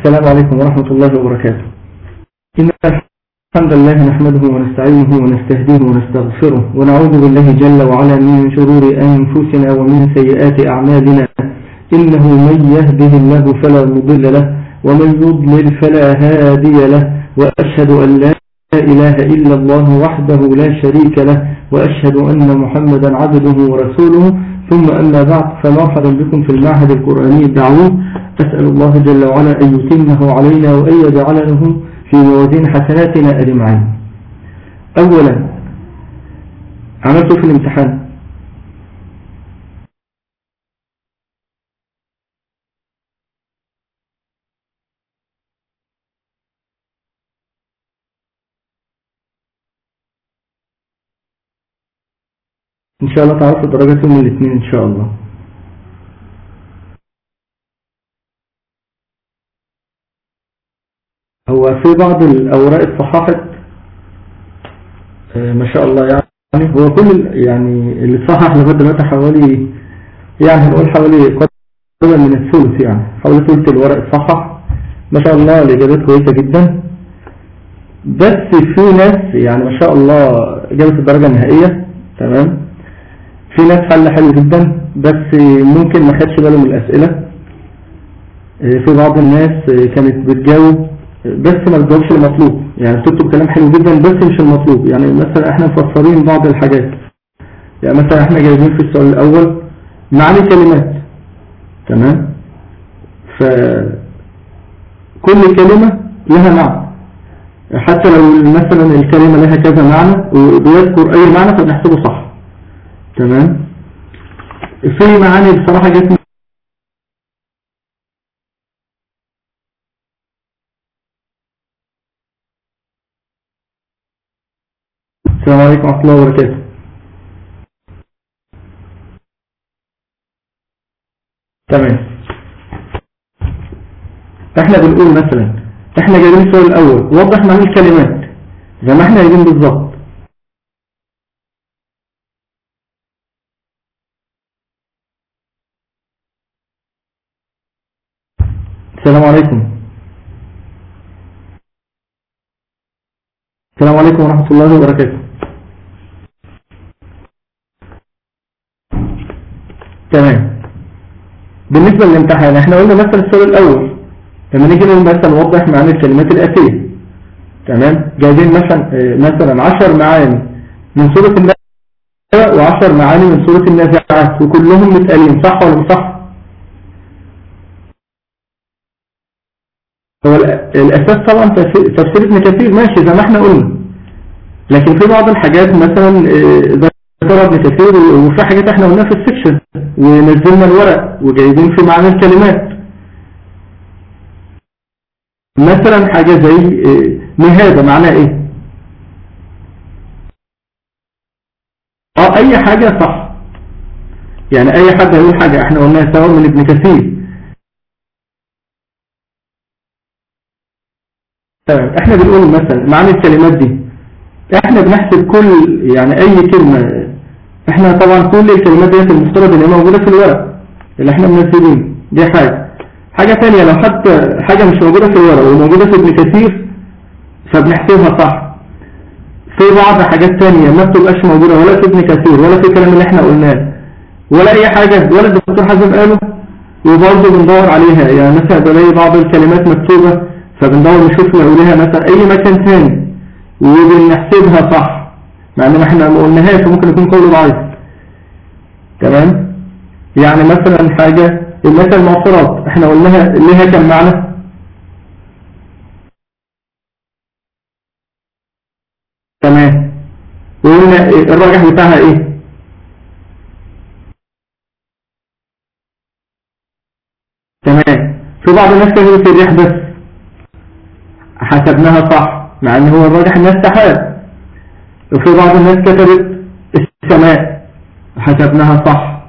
السلام عليكم ورحمة الله وبركاته إن الحمد لله نحمده ونستعينه ونستهديه ونستغفره ونعوذ بالله جل وعلا من شرور أنفسنا ومن سيئات أعمالنا إنه من يهده الله فلا مضل له ومن يضلل فلا هادي له وأشهد أن لا إله إلا الله وحده لا شريك له وأشهد أن محمدا عبده ورسوله ثم أما بعد فمرحبا بكم في المعهد القرآني الدعوي أسأل الله جل وعلا أن يتمه علينا وأن يجعله في موازين حسناتنا أجمعين أولا عملت في الامتحان إن شاء الله تعرفوا درجات يوم الاثنين إن شاء الله هو في بعض الأوراق اتصححت آه، ما شاء الله يعني هو كل ال- يعني اللي اتصحح لغاية دلوقتي حوالي يعني هنقول حوالي قدر من الثلث يعني حوالي ثلث الورق اتصحح ما شاء الله الإجابات كويسة جدا بس في ناس يعني ما شاء الله جابت الدرجة النهائية تمام في ناس حل حلو جدا بس ممكن ما خدش باله من الأسئلة في بعض الناس كانت بتجاوب بس ما بتجاوبش المطلوب يعني بتكتب كلام حلو جدا بس مش المطلوب يعني مثلا احنا مفسرين بعض الحاجات يعني مثلا احنا جايبين في السؤال الأول معاني كلمات تمام ف كل كلمة لها معنى حتى لو مثلا الكلمة لها كذا معنى وبيذكر أي معنى فبنحسبه صح تمام في معاني بصراحة جت السلام عليكم ورحمة الله وبركاته تمام احنا بنقول مثلا احنا جايبين السؤال الاول وضح معنى الكلمات زي ما احنا جايبين بالظبط السلام عليكم السلام عليكم ورحمة الله وبركاته تمام بالنسبة للامتحان احنا قلنا مثلا السؤال الأول لما نيجي نقول مثلا نوضح معاني الكلمات الآتية تمام جايبين مثلا آه، مثلا 10 معاني من سورة النبأ و10 معاني من سورة النازعات وكلهم متقالين صح ولا مش صح؟ هو الأ- الأساس طبعا تفسير تفسير ابن كثير ماشي زي ما احنا قلنا لكن في بعض الحاجات مثلا آه، ذكرها ابن كثير و- وفي حاجات احنا قلناها في السكشن ونزلنا الورق وجايبين في معنى الكلمات مثلا حاجة زي آه، مهادة معناها ايه اه اي حاجة صح يعني اي حد هيقول حاجة احنا قلناها سواء من ابن كثير تمام احنا بنقول مثلا معنى الكلمات دي احنا بنحسب كل يعني اي كلمة احنا طبعا كل الكلمات ديت المفترض ان هي موجودة في الورق اللي احنا منزلين دي حاجة حاجة تانية لو حتى حاجة مش موجودة في الورق وموجودة في ابن كثير فبنحسبها صح في بعض حاجات تانية ما بتبقاش موجودة ولا في ابن كثير ولا في الكلام اللي احنا قلناه ولا اي حاجة ولا الدكتور حازم قاله وبرضه بندور عليها يعني مثلا بلاقي بعض الكلمات مكتوبة فبندور نشوف لو لها مثلا اي مكان ثاني وبنحسبها صح مع ان احنا ما قلناهاش وممكن يكون قول ضعيف تمام يعني مثلا حاجة مثلا المعصرات احنا قلناها لها كم معنى تمام وقلنا إيه- الراجح بتاعها ايه تمام في بعض الناس كانوا في الريح بس حسبناها صح مع ان هو الراجح انها السحاب وفي بعض الناس كتبت السماء حسبناها صح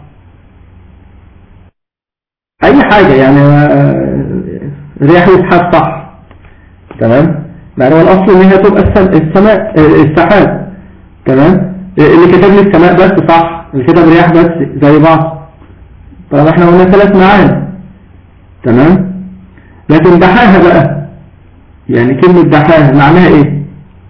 اي حاجة يعني آه، رياح وسحاب صح تمام مع ان هو الاصل ان هي تبقى السم- السماء آه، السحاب تمام آه، اللي كتب لي السماء بس صح اللي كتب رياح بس زي بعض طب احنا قلنا ثلاث معاني تمام لكن دحاها بقى يعني كلمة دحاها معناها ايه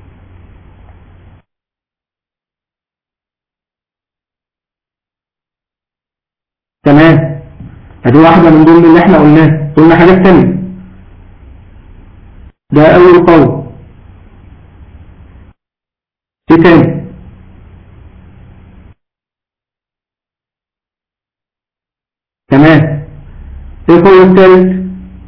تمام ادي واحدة من ضمن اللي احنا قلناه قلنا حاجات تانية ده اول قول ايه تاني تمام ايه القول الثالث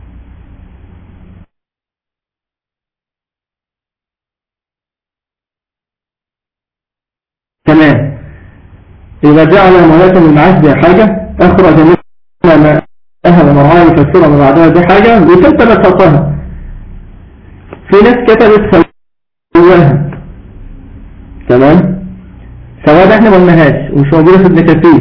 تمام إذا جعل مولاة المعاش دي حاجة أخرج منها ما أهل مرعاه يفسرها من بعدها دي حاجة وتلت بساطها في ناس كتبت سواها تمام سواء احنا ما قلناهاش ومش موجودة في ابن كثير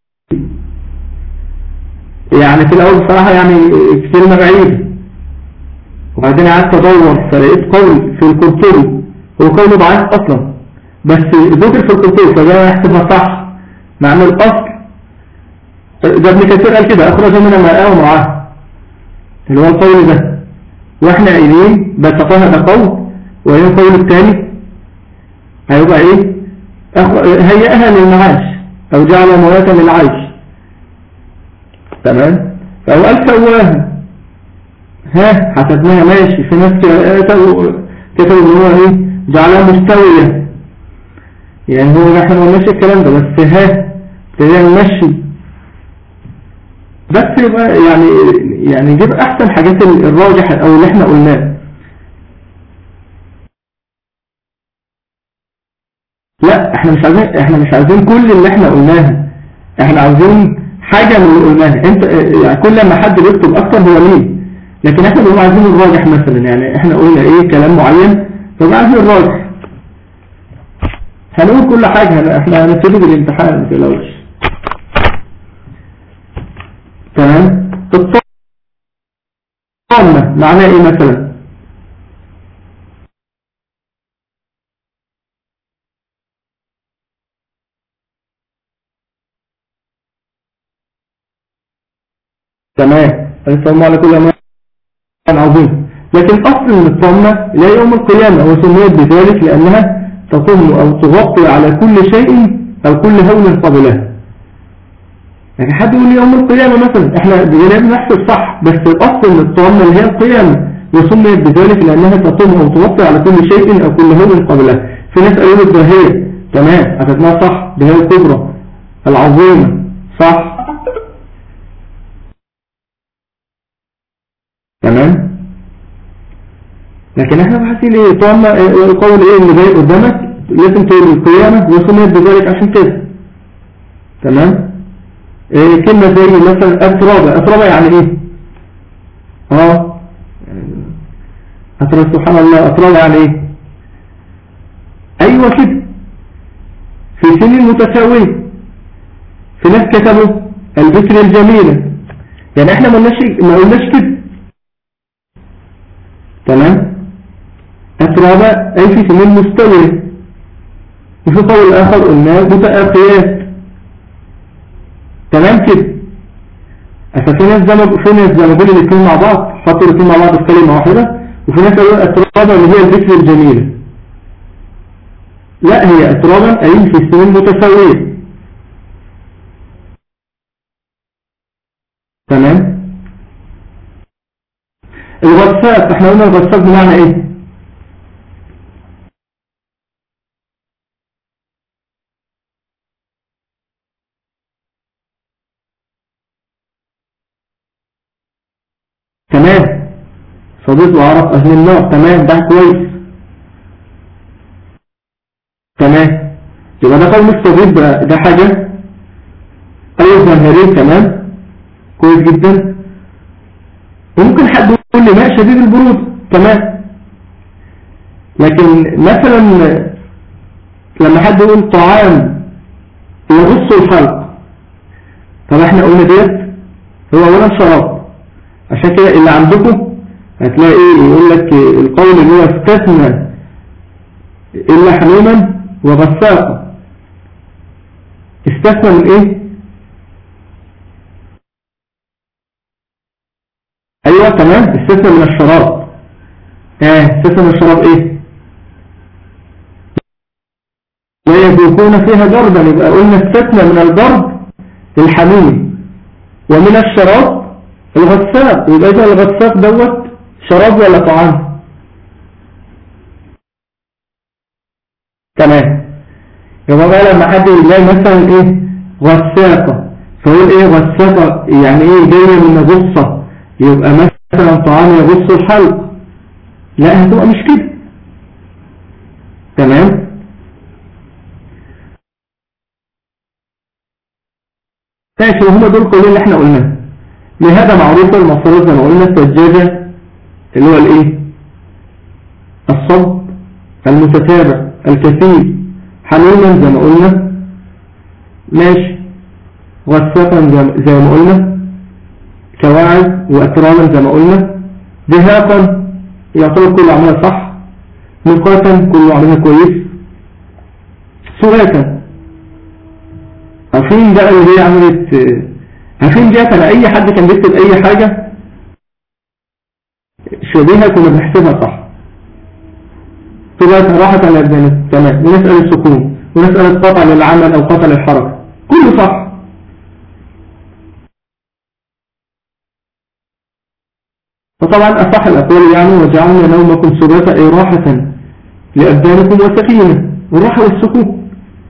يعني في الأول بصراحة يعني كلمة بعيدة وبعدين قعدت أدور فلقيت قول في القرطبي هو قول ضعيف أصلا بس ذكر في القرطبي فده يحسبها صح مع ان الأصل ده ابن كثير قال كده أخرج من الماء ومعاه اللي هو القول ده واحنا قايلين بسطها ده قول وهي القول الثاني هيبقى ايه هيئها للمعاش او جعل مواتا للعيش تمام فهو قال سواها ها حسبناها ماشي في ناس كتبوا كتبوا ان هو ايه جعلها مستوية يعني هو احنا ما قلناش الكلام ده بس ها ابتدينا نمشي بس يبقى يعني يعني جيب احسن حاجات الراجح او اللي احنا قلناه لا احنا مش عايزين احنا مش عايزين كل اللي احنا قلناها احنا عايزين حاجة من اللي قلناها انت يعني كل ما حد بيكتب اكتر هو ليه لكن احنا بنقول عايزين الراجح مثلا يعني احنا قلنا ايه كلام معين طب عايزين الراجح هنقول كل حاجة احنا هنبتدي بالامتحان ما تقلقوش تمام الطامة معناه ايه مثلا تمام السلام على كل أمان عظيم لكن أصل من الطامة لا يوم القيامة وسميت بذلك لأنها تطم أو تغطي على كل شيء أو كل هول قبلها يعني حد يقول يوم القيامة مثلا احنا بنعمل نحسب صح بس الأصل من الطامة اللي هي القيامة وسميت بذلك لأنها تطم أو تغطي على كل شيء أو كل هول قبلها في ناس قالوا الدهية تمام أخذناها صح دي هي الكبرى العظيمة صح تمام لكن احنا بحثين ايه طالما القول ايه اللي جاي قدامك لازم تقول القيامة وسميت بذلك عشان كده تمام إيه كلمة زي مثلا أترابة أترابة يعني ايه اه أترابة سبحان الله أترابة يعني ايه ايوه كده في سنين متساوية في ناس كتبوا البكر الجميلة يعني احنا ما قلناش ما قلناش كده تمام أترابة أي في سنين مستوية وفي قول آخر قلنا متأخيات تمام كده ففي ناس زي ما في ناس زي ما بيقولوا الاثنين مع بعض حطوا الاثنين مع بعض في كلمة واحدة وفي ناس قالوا أترابة اللي هي الذكر الجميلة لا هي أترابا أي في سنين متساوية تمام الغساق احنا قلنا الغساق بمعنى ايه تمام صديق وعرف اهل النار تمام ده كويس تمام يبقى ده قول الصديق ده, ده حاجة ايوه ظاهرين تمام كويس جدا وممكن حد يقول لي ماء شديد البرود تمام لكن مثلا لما حد يقول طعام يغص الخلق طب احنا قلنا ديت هو اولا شراب عشان كده اللي عندكم هتلاقي ايه يقول لك القول اللي هو استثنى الا حميما وغساقا استثنى من ايه ايوه تمام استثنى من الشراب اه استثنى من الشراب ايه لا يذوقون فيها بردا يبقى قلنا استثنى من البرد الحميم ومن الشراب الغساق يبقى اذا الغساق دوت شراب ولا طعام تمام يبقى بقى لما حد يلاقي مثلا ايه غساقة فيقول ايه غساقة يعني ايه جاية من غصة يبقى مثلا طعام يغص الحلق لا هتبقى مش كده تمام ماشي وهم دول كل اللي احنا قلناه لهذا معروف المصاريف زي ما قلنا السجادة اللي هو الايه الصب المتتابع الكثير حميما زي ما قلنا ماشي غساقا زي ما قلنا كواعد وأتراما زي ما قلنا ذهاقا يعتبر كل عملها صح مقاتا كل عملها كويس سراكا عارفين بقى اللي هي عملت عارفين دي كان اي حد كان بيكتب اي حاجة شبيهة كنا بنحسبها صح طبعا راحت على البنات تمام ونسأل السكون ونسأل قطع للعمل او قطع للحركة كله صح فطبعا أصح الأقوال يعني وجعلنا نومكم سباتا أي راحة لأبدانكم وسكينة والراحة والسكون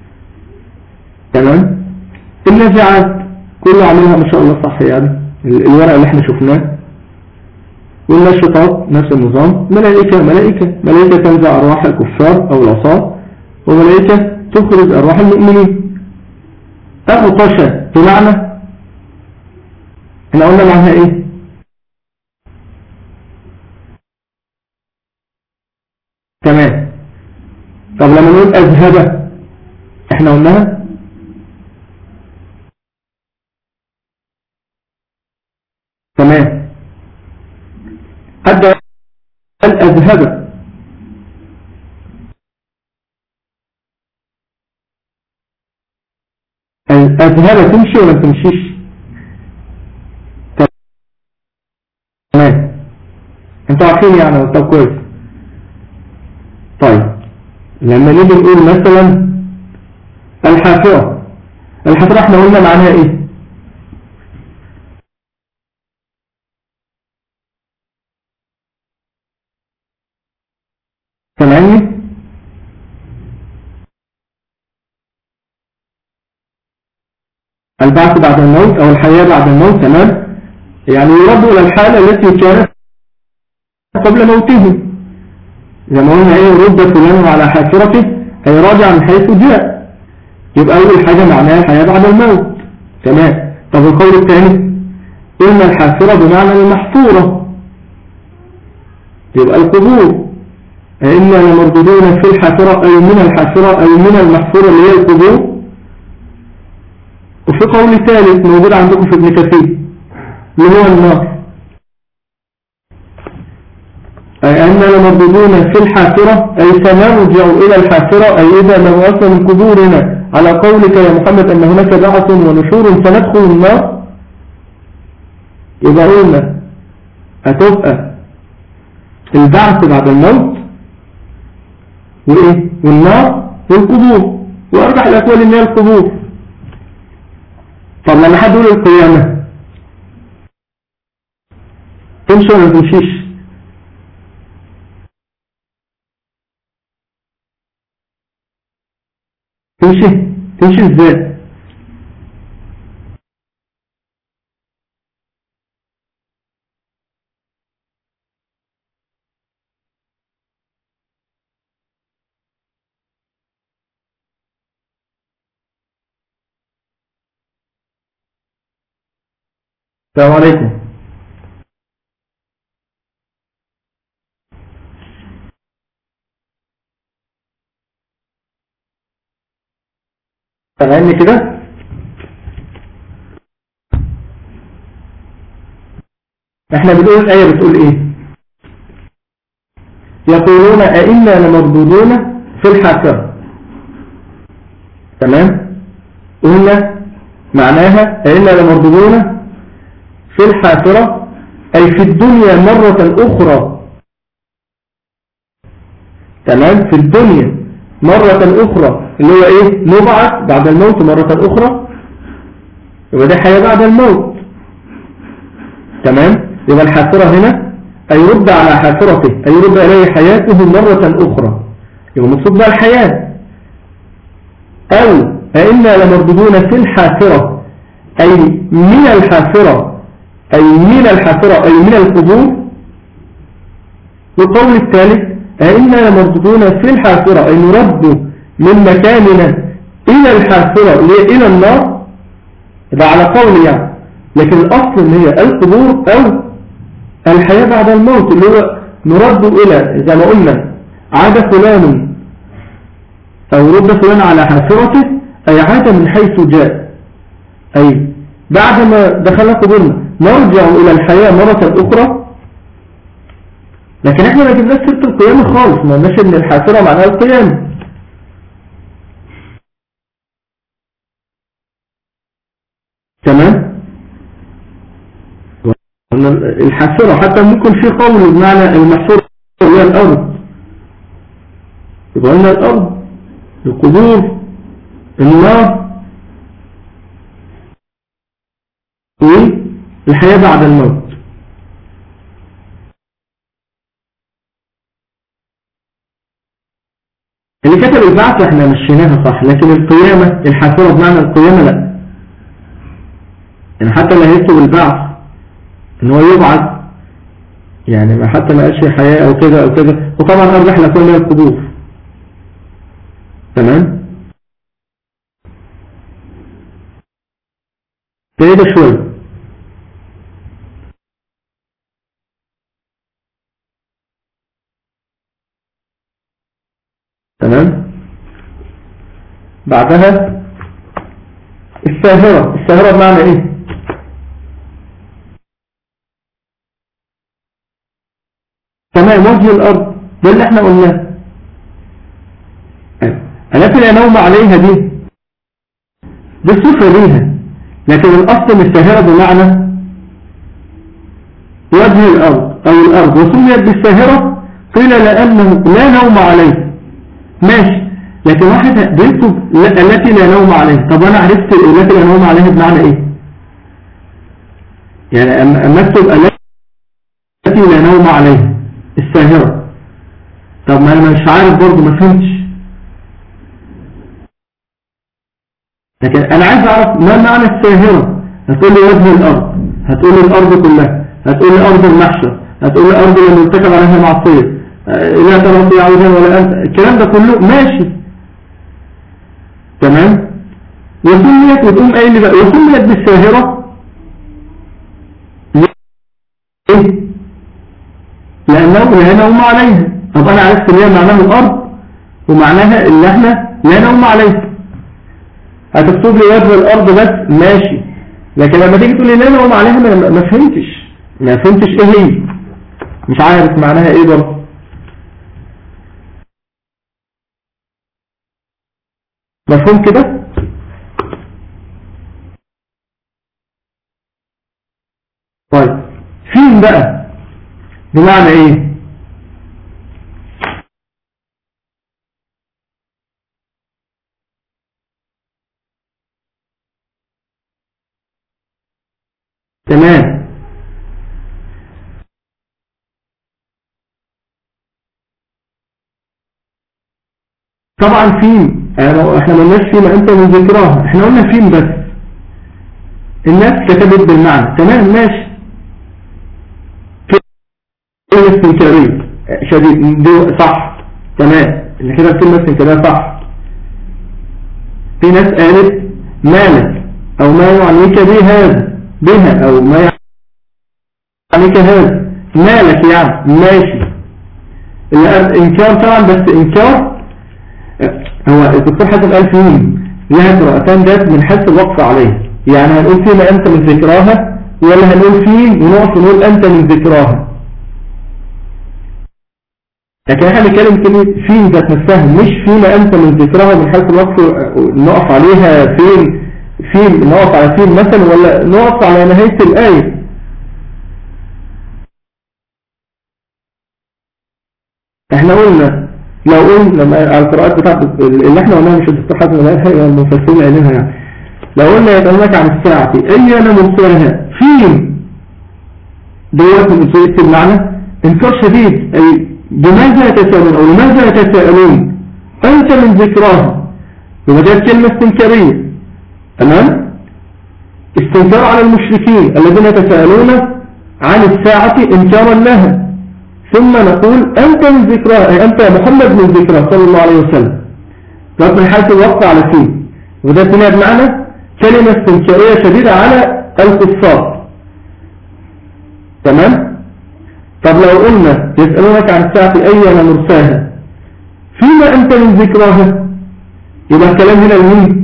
تمام النزعات كله عملها ما شاء الله صح يعني الورق اللي احنا شفناه والنشطات نفس النظام ملائكة ملائكة ملائكة تنزع أرواح الكفار أو العصاة وملائكة تخرج أرواح المؤمنين أغطشة بمعنى احنا قلنا معناها ايه تمام طب لما نقول أذهب احنا قلناها تمام حتى أن أذهب أذهب تمشي ولا تمشيش تمام انتوا عارفين يعني طب كويس طيب لما نيجي نقول مثلا الحافرة الحافرة احنا قلنا معناها ايه سامعني البعث بعد الموت او الحياة بعد الموت تمام يعني يرد الى الحالة التي كانت قبل موته زي ما قلنا ايه رد فلان على حافرته اي راجع من حيث جاء يبقى اول حاجة معناها الحياة بعد الموت تمام طب القول الثاني قلنا الحافرة بمعنى المحفورة يبقى القبور إنا لمردودون في الحافرة أي من الحافرة أي من المحفورة اللي هي القبور وفي قول ثالث موجود عندكم في ابن كثير اللي هو النار أي أننا لمردودون في الحافرة أي سنرجع إلى الحافرة أي إذا لم أصل من قبورنا على قولك يا محمد أن هناك بعث ونشور سندخل النار يبقى قلنا هتبقى البعث بعد الموت وإيه والنار والقبور وأرجع الأقوال إن هي القبور طب لما حد يقول القيامة تمشي ولا تمشيش تمشي تمشي ازاي السلام عليكم سامعني كده احنا بنقول الآية بتقول ايه يقولون أئنا لمردودون في الحافرة تمام قلنا معناها أئنا لمردودون في الحافرة أي في الدنيا مرة أخرى تمام في الدنيا مرة أخرى اللي هو إيه نبعث بعد الموت مرة أخرى يبقى ده حياة بعد الموت تمام يبقى الحافرة هنا أي رد على حافرته أي رد إليه حياته مرة أخرى يبقى مقصود بها الحياة أو أئنا لمردودون في الحافرة أي من الحافرة أي من الحافرة أي من القبور والقول الثالث أئنا لمردودون في الحافرة أي نرد من مكاننا إلى الحافرة إلى النار ده على قول يعني لكن الأصل ان هي القبور أو الحياة بعد الموت اللي هو نرد إلى زي ما قلنا عاد فلان أو رد فلان على حافرته أي عاد من حيث جاء أي بعد ما دخلنا قبورنا نرجع إلى الحياة مرة أخرى لكن احنا ما جبناش سيرة القيامة خالص ما قلناش ان الحافرة معناها القيامة تمام الحافرة حتى ممكن في قول بمعنى المحفورة هي الأرض يبقى قلنا الأرض القبور النار والحياة بعد الموت اللي كتب البعث احنا مشيناها صح لكن القيامة الحافرة بمعنى القيامة لا يعني حتى اللي هيكتب البعث ان هو يبعث يعني ما حتى ما قالش حياة او كده او كده وطبعا ارجح لكل القبور تمام كده شوية تمام بعدها الساهرة الساهرة بمعنى ايه تمام وجه الارض ده اللي احنا قلناه التي لا نوم عليها دي دي صفة ليها لكن الاصل الساهرة بمعنى وجه الارض او الارض وسميت بالساهرة قيل لانه لا نوم عليه ماشي لكن واحد بيكتب التي لا نوم عليها طب انا عرفت التي لا نوم عليها بمعنى ايه يعني اما اكتب التي لا نوم عليها الساهرة طب ما انا مش عارف برضه ما فهمتش لكن انا عايز اعرف ما معنى الساهرة هتقول لي وزن الارض هتقول لي الارض كلها هتقول لي ارض المحشر هتقول لي ارض اللي مرتكب عليها معصية لا ترى في عوزان ولا انت الكلام ده كله ماشي تمام وسميت وتقوم قايل لي بقى وسميت بالساهرة ليه لأنه لا نوم عليها طب أنا عرفت اللي هي معناه الأرض ومعناها اللي احنا لا نوم عليها هتكتب لي وجه الأرض بس ماشي لكن لما تيجي تقول لي لا نوم عليها ما, ما فهمتش ما فهمتش ايه هي مش عارف معناها ايه برضه مفهوم كده طيب فين بقى بمعنى ايه تمام طبعا فين احنا ما قلناش فيما انت من ذكراها احنا قلنا فين بس الناس كتبت بالمعنى تمام ماشي كلمة استنكارية شديد دي صح تمام اللي كده كلمة استنكارية صح في ناس قالت مالك او ما يعنيك به هذا بها او ما يعنيك هذا مالك يعني ماشي انكار طبعا بس انكار هو الدكتور حسن قال فين لها قراءتان ذات من حيث الوقف عليها يعني هنقول فيما انت من ذكراها ولا هنقول فين ونقف نقول انت من ذكراها لكن احنا بنتكلم كلمة فين ذات نفسها مش فيما انت من ذكرها من حيث الوقف نقف عليها فين فين نقف على فين مثلا ولا نقف على نهاية الآية احنا قلنا لو قلنا لما على القراءات بتاعت اللي احنا قلناها مش الدكتور حازم اللي قالها المفسرين قايلينها يعني لو قلنا يسألونك عن الساعة ايان مرساها فين دوت من اصول يكتب معنا انكار شديد اي بماذا يتساءلون او لماذا يتساءلون انت من ذكراها يبقى ده كلمة استنكارية تمام استنكار على المشركين الذين يتساءلون عن الساعة انكارا لها ثم نقول أنت من ذكرها أي أنت محمد من ذكرها صلى الله عليه وسلم رب من حيث الوقت على فيه وده تنيا بمعنى كلمة استنكارية شديدة على الكفار تمام طب لو قلنا يسألونك عن الساعة أين مرساها فيما أنت من ذكرها يبقى الكلام هنا لمين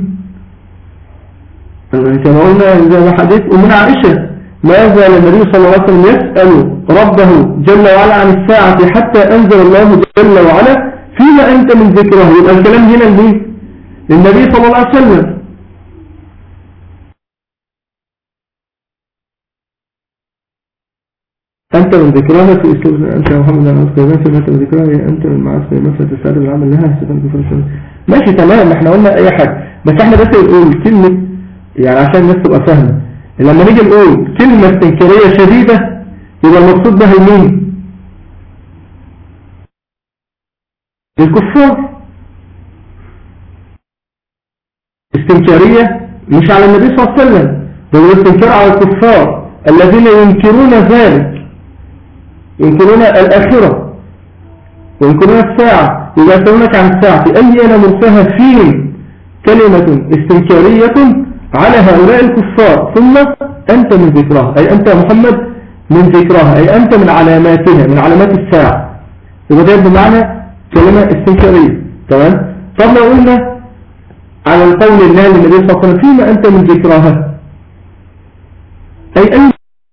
كما قلنا زي ما حديث ومن عائشة ما زال النبي صلى الله عليه وسلم يسأل ربه جل وعلا عن الساعة حتى أنزل الله جل وعلا فيما أنت من ذكره يبقى الكلام هنا لمين للنبي صلى الله عليه وسلم أنت من ذكرها في أسلوب أنت يا محمد أنا أذكر نفسي أنت من ذكرها أنت من معاصي نفسك تساعد العمل لها ماشي تمام احنا قلنا أي حاجة بس احنا بس نقول كلمة يعني عشان الناس تبقى فاهمة لما نيجي نقول كلمة استنكارية شديدة يبقى المقصود بها مين الكفار استنكارية مش على النبي صلى الله عليه وسلم ده استنكار على الكفار الذين ينكرون ذلك ينكرون الآخرة وينكرون الساعة إذا سألونك عن الساعة أي أنا مرساها فين كلمة استنكارية على هؤلاء الكفار ثم أنت من ذكرها أي أنت محمد من ذكرها أي أنت من علاماتها من علامات الساعة يبقى ده بمعنى كلمة استنكارية تمام طب لو قلنا على القول الله للنبي صلى الله عليه وسلم فيما أنت من ذكرها أي أي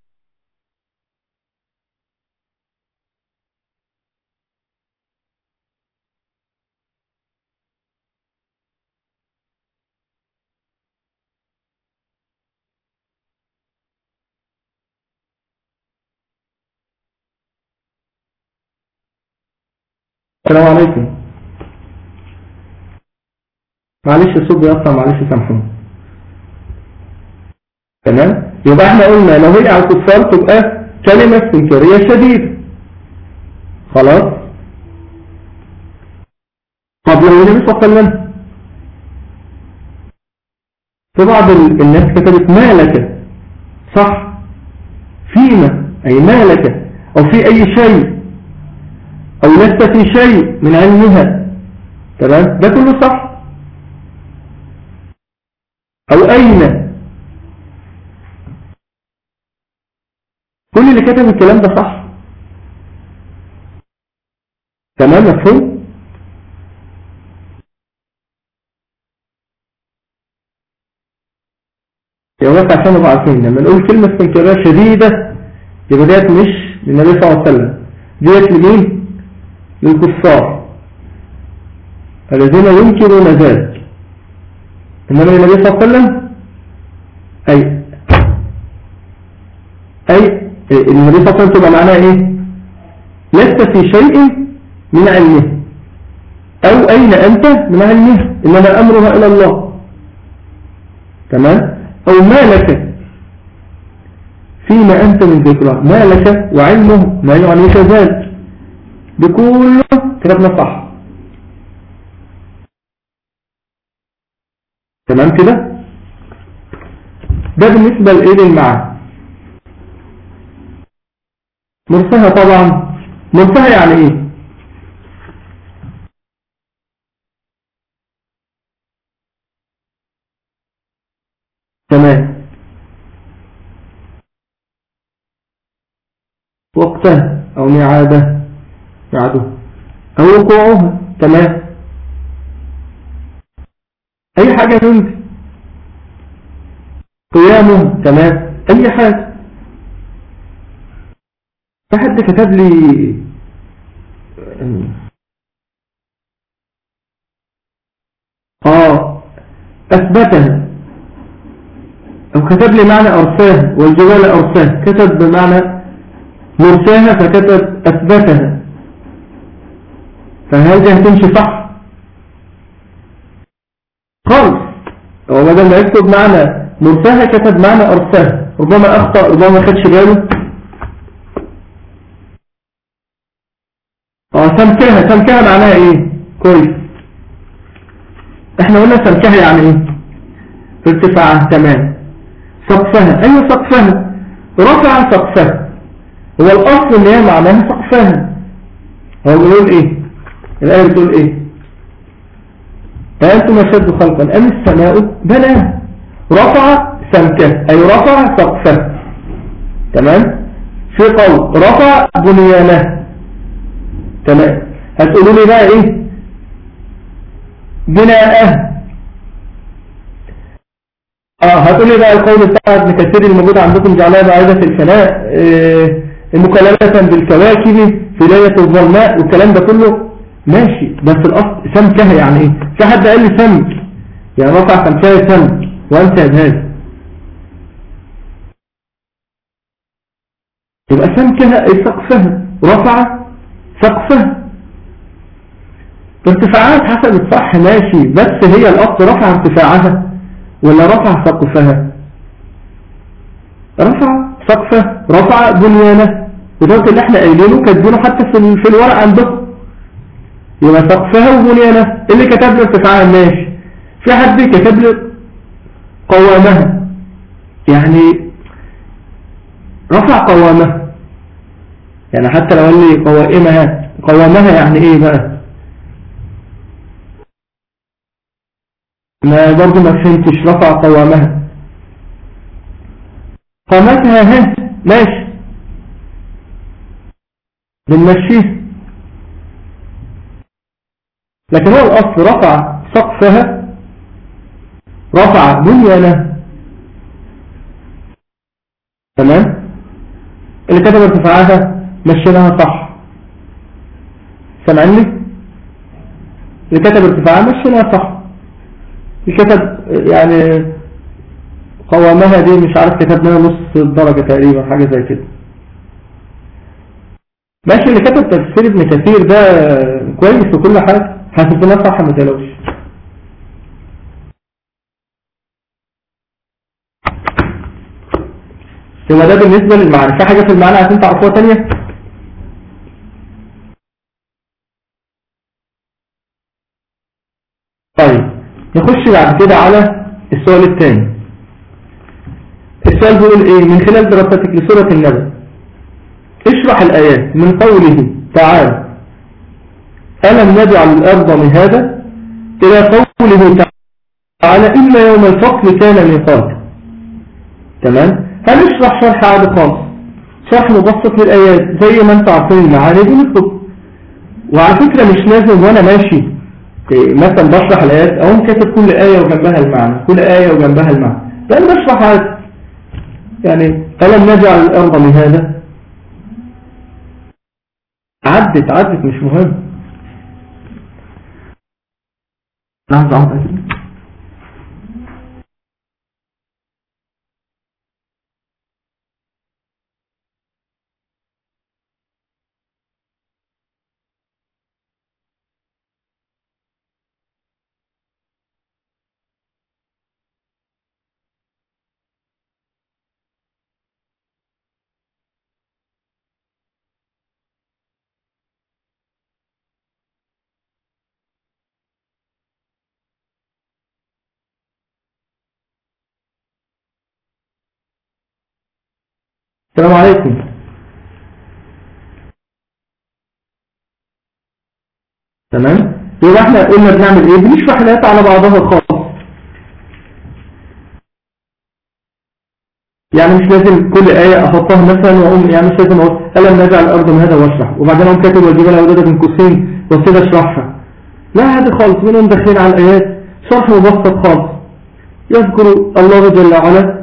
السلام عليكم معلش الصوت بيقطع معلش سامحوني تمام يبقى احنا قلنا لو هي على الكفار تبقى كلمة استنكارية شديدة خلاص طب لو النبي صلى الله عليه وسلم في بعض الناس كتبت ما لك صح فيما أي ما لك أو في أي شيء أو لست في شيء من علمها تمام ده كله صح أو أين كل اللي كتب الكلام ده صح تمام مفهوم يا وقت عشان نبقى عارفين لما نقول كلمة استنكارية شديدة يبقى ديت مش للنبي صلى الله عليه وسلم ديت لمين للكفار الذين ينكرون ذلك إنما النبي صلى الله عليه وسلم أي أي النبي صلى الله عليه وسلم تبقى معناه إيه لست في شيء من علمه أو أين أنت من علمه إنما أمرها إلى الله تمام أو ما لك فيما أنت من ذكرى ما لك وعلمه ما يعنيك ذلك بكله كتبنا صح تمام كده ده بالنسبة لإيه للمعنى مرسها طبعا مرسها يعني ايه تمام وقتها او نعاده بعده أو وقوعها تمام أي حاجة منك قيامه تمام أي حاجة فحد كتب لي آه أثبتها أو كتب لي معنى أرساه والجبال أرساه كتب بمعنى مرساها فكتب أثبتها فهل دي هتمشي صح خالص هو بدل ما يكتب معنى مرساها كتب معنى أرساها ربما أخطأ ربما ما خدش باله اه سمكها سمكها معناها ايه كويس احنا قلنا سمكها يعني ايه ارتفاعها تمام سقفها ايوه سقفها رفع سقفها هو الاصل ان هي معناها سقفها هو بيقول ايه الايه بتقول ايه أنتم أشد خلقا أم السماء بناها رفع سمكه أي رفع سقفه تمام في قول رفع بنيانه تمام هتقولوا لي بقى ايه بناءه اه هتقول لي بقى القول بتاع ابن كثير الموجود عندكم جعلها بعيدة الفناء آه مكلمة بالكواكب في ليلة الظلماء والكلام ده كله ماشي بس الاصل سمكها يعني ايه في حد قال لي سمك يعني رفع سمكها سمك وانت هذا يبقى سمكها اي سقفها رفع سقفها ارتفاعات حسب الصح ماشي بس هي الاصل رفع ارتفاعها ولا رفع سقفها رفع سقفه رفع بنيانه وده اللي احنا قايلينه كاتبينه حتى في الورق عندكم يبقى سقفها وبنيانها اللي كتب له ارتفاعها ماشي في حد كتب له قوامها يعني رفع قوامها يعني حتى لو قال لي قوائمها قوامها يعني ايه بقى ما برضو ما فهمتش رفع قوامها قامتها ها ماشي بنمشيه لكن هو الأصل رفع سقفها رفع بنيانه تمام اللي كتب ارتفاعها مشيناها صح سمعني اللي كتب ارتفاعها مشيناها صح اللي كتب يعني قوامها دي مش عارف كتبناها نص الدرجة تقريبا حاجة زي كده ماشي اللي كتب تفسير ابن كثير ده كويس وكل حاجة حاسبنا صح ما تقلقوش يبقى ده بالنسبة للمعنى في حاجة في المعنى عشان تعرفوها تانية طيب نخش بعد كده على السؤال الثاني السؤال بيقول ايه من خلال دراستك لسورة النبأ اشرح الآيات من قوله تعالى ألم نجعل الأرض مهادا إلى قوله تعالى إلا يوم الفصل كان ميقات تمام هنشرح شرح عادي خالص شرح مبسط للآيات زي ما انت عارفين المعاني دي نكتب وعلى فكرة مش لازم وانا ماشي مثلا بشرح الآيات أقوم كاتب كل آية وجنبها المعنى كل آية وجنبها المعنى لأن بشرح عادي يعني ألم نجعل الأرض مهادا عدت عدت مش مهم لحظة واحدة السلام عليكم تمام يبقى احنا قلنا بنعمل ايه بنشرح الايات على بعضها خالص يعني مش لازم كل آية أحطها مثلا وأقوم يعني مش لازم أقول ألم نجعل الأرض من هذا واشرح وبعدين أقوم كاتب والجبال أودادة من قوسين وابتدي أشرحها لا هذا خالص منهم داخلين على الآيات شرح مبسط خالص يذكر الله جل وعلا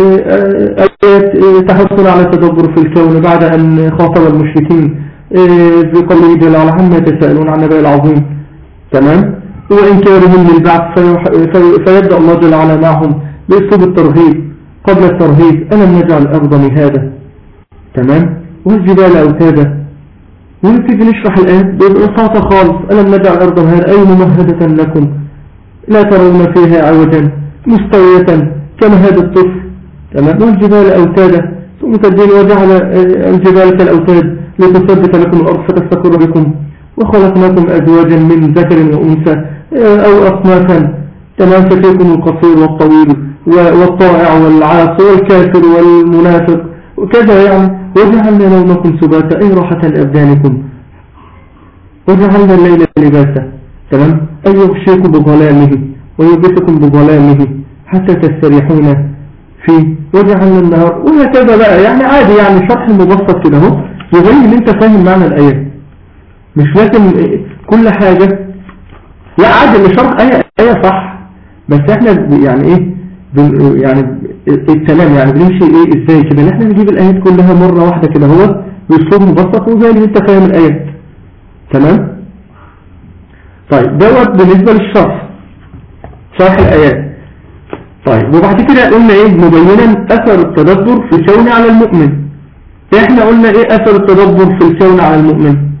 آيات تحثنا على التدبر في الكون بعد أن خاطب المشركين بقوله جل وعلا عما يتساءلون عن النبي العظيم تمام وإنكارهم للبعث فيبدأ الله جل وعلا معهم بأسلوب الترهيب قبل الترهيب ألم نجعل الأرض مهادا تمام والجبال أوتادا ونبتدي نشرح الآيات ببساطة خالص ألم نجعل الأرض مهاد أي ممهدة لكم لا ترون فيها عوجا مستوية كمهاد الطفل تمام والجبال أوتادا ثم تدين وجعل الجبال كالأوتاد لتثبت لكم الأرض فتستقر بكم وخلقناكم أزواجا من ذكر وأنثى أو أصنافا تمام ففيكم القصير والطويل والطائع والعاصي والكافر والمنافق وكذا يعني وجعلنا نومكم سباتا أي راحة لأبدانكم وجعلنا الليل لباسا تمام أي يغشيكم بظلامه ويبسكم بظلامه حتى تستريحون فيه وجعلنا النهار وهكذا بقى يعني عادي يعني شرح مبسط كده اهو يبين ان انت فاهم معنى الآية مش لازم كل حاجة لا عادي اللي شرح آية, آية صح بس احنا يعني ايه يعني الكلام يعني بنمشي ايه ازاي كده ان احنا نجيب الايات كلها مرة واحدة كده هو باسلوب مبسط وزي اللي انت فاهم الايات تمام طيب دوت بالنسبة للشرح شرح الايات طيب وبعد كده قلنا ايه مبينا اثر التدبر في الكون على المؤمن احنا قلنا ايه اثر التدبر في الكون على المؤمن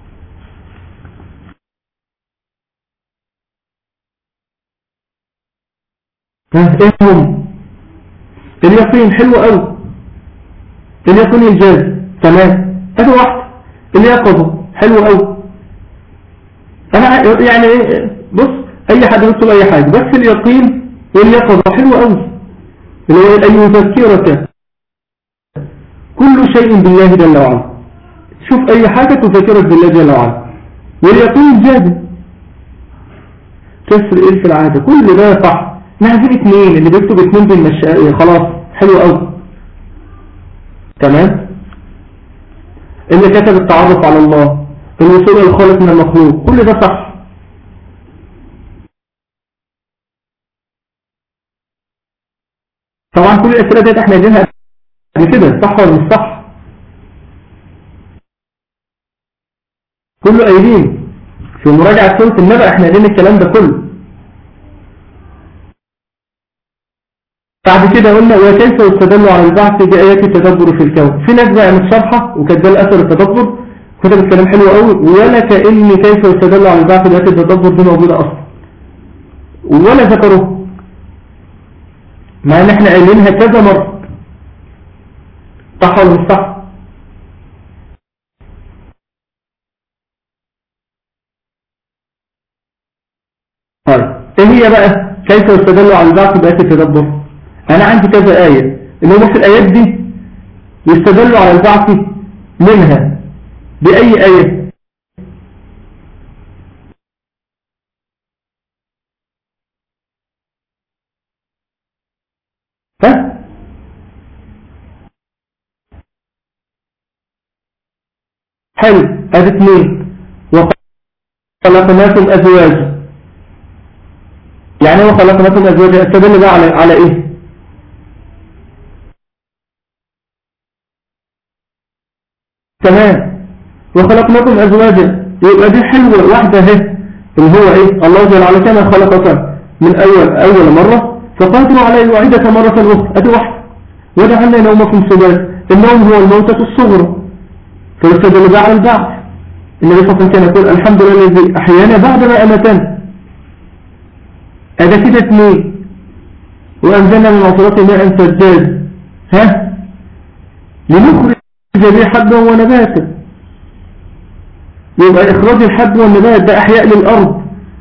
ها ايه هم اليقين حلو قوي اليقين الجاز تمام ادي واحده اليقظه حلو قوي انا يعني بص اي حد يكتب اي حاجه بس اليقين واليقظه حلو قوي اللي هو ان يذكرك كل شيء بالله جل وعلا شوف اي حاجه تذكرك بالله جل وعلا واليقين الجاز كسر ايه في العاده كل ده صح نعزل اثنين اللي بيكتب اثنين بالمشاء خلاص حلو قوي تمام اللي كتب التعرف على الله الوصول الخالق من المخلوق كل ده صح طبعا كل الاسئله ديت احنا قايلينها قبل كده صح ولا مش صح كله قايلين في مراجعه سوره النبأ احنا قايلين الكلام ده كله بعد كده قلنا وكيف يستدل على البعث بآيات التدبر في الكون في ناس بقى مش شرحة وكانت اثر التدبر كتب الكلام حلو قوي ولا كأن كيف يستدل على البعث بآيات التدبر دي موجودة أصلا ولا ذكروه مع ان احنا قايلينها كذا مرة صح ولا مش صح طيب ايه هي بقى كيف يستدل على البعث بآيات التدبر أنا عندي كذا آية اللي هم في الآيات دي يستدلوا على البعث منها بأي آية ها حلو هذه اثنين وخلقناكم أزواج يعني وخلقناكم أزواج استدل بقى على, على إيه تمام وخلقناكم أزواجا يبقى دي حلوة واحدة اهي اللي هو ايه الله جل وعلا كما خلقك من أول أول مرة فقادروا على يعيدك مرة أخرى أدي واحدة وجعلنا نومكم سبات النوم هو الموتة الصغرى فيستدل على البعث النبي صلى الله عليه وسلم كان يقول الحمد لله الذي أحيانا بعد ما أمتنا هذا كده اثنين وأنزلنا من عصرات ماء سجاد ها لنخرج به حبا ونباتا يبقى إخراج الحب والنبات ده أحياء للأرض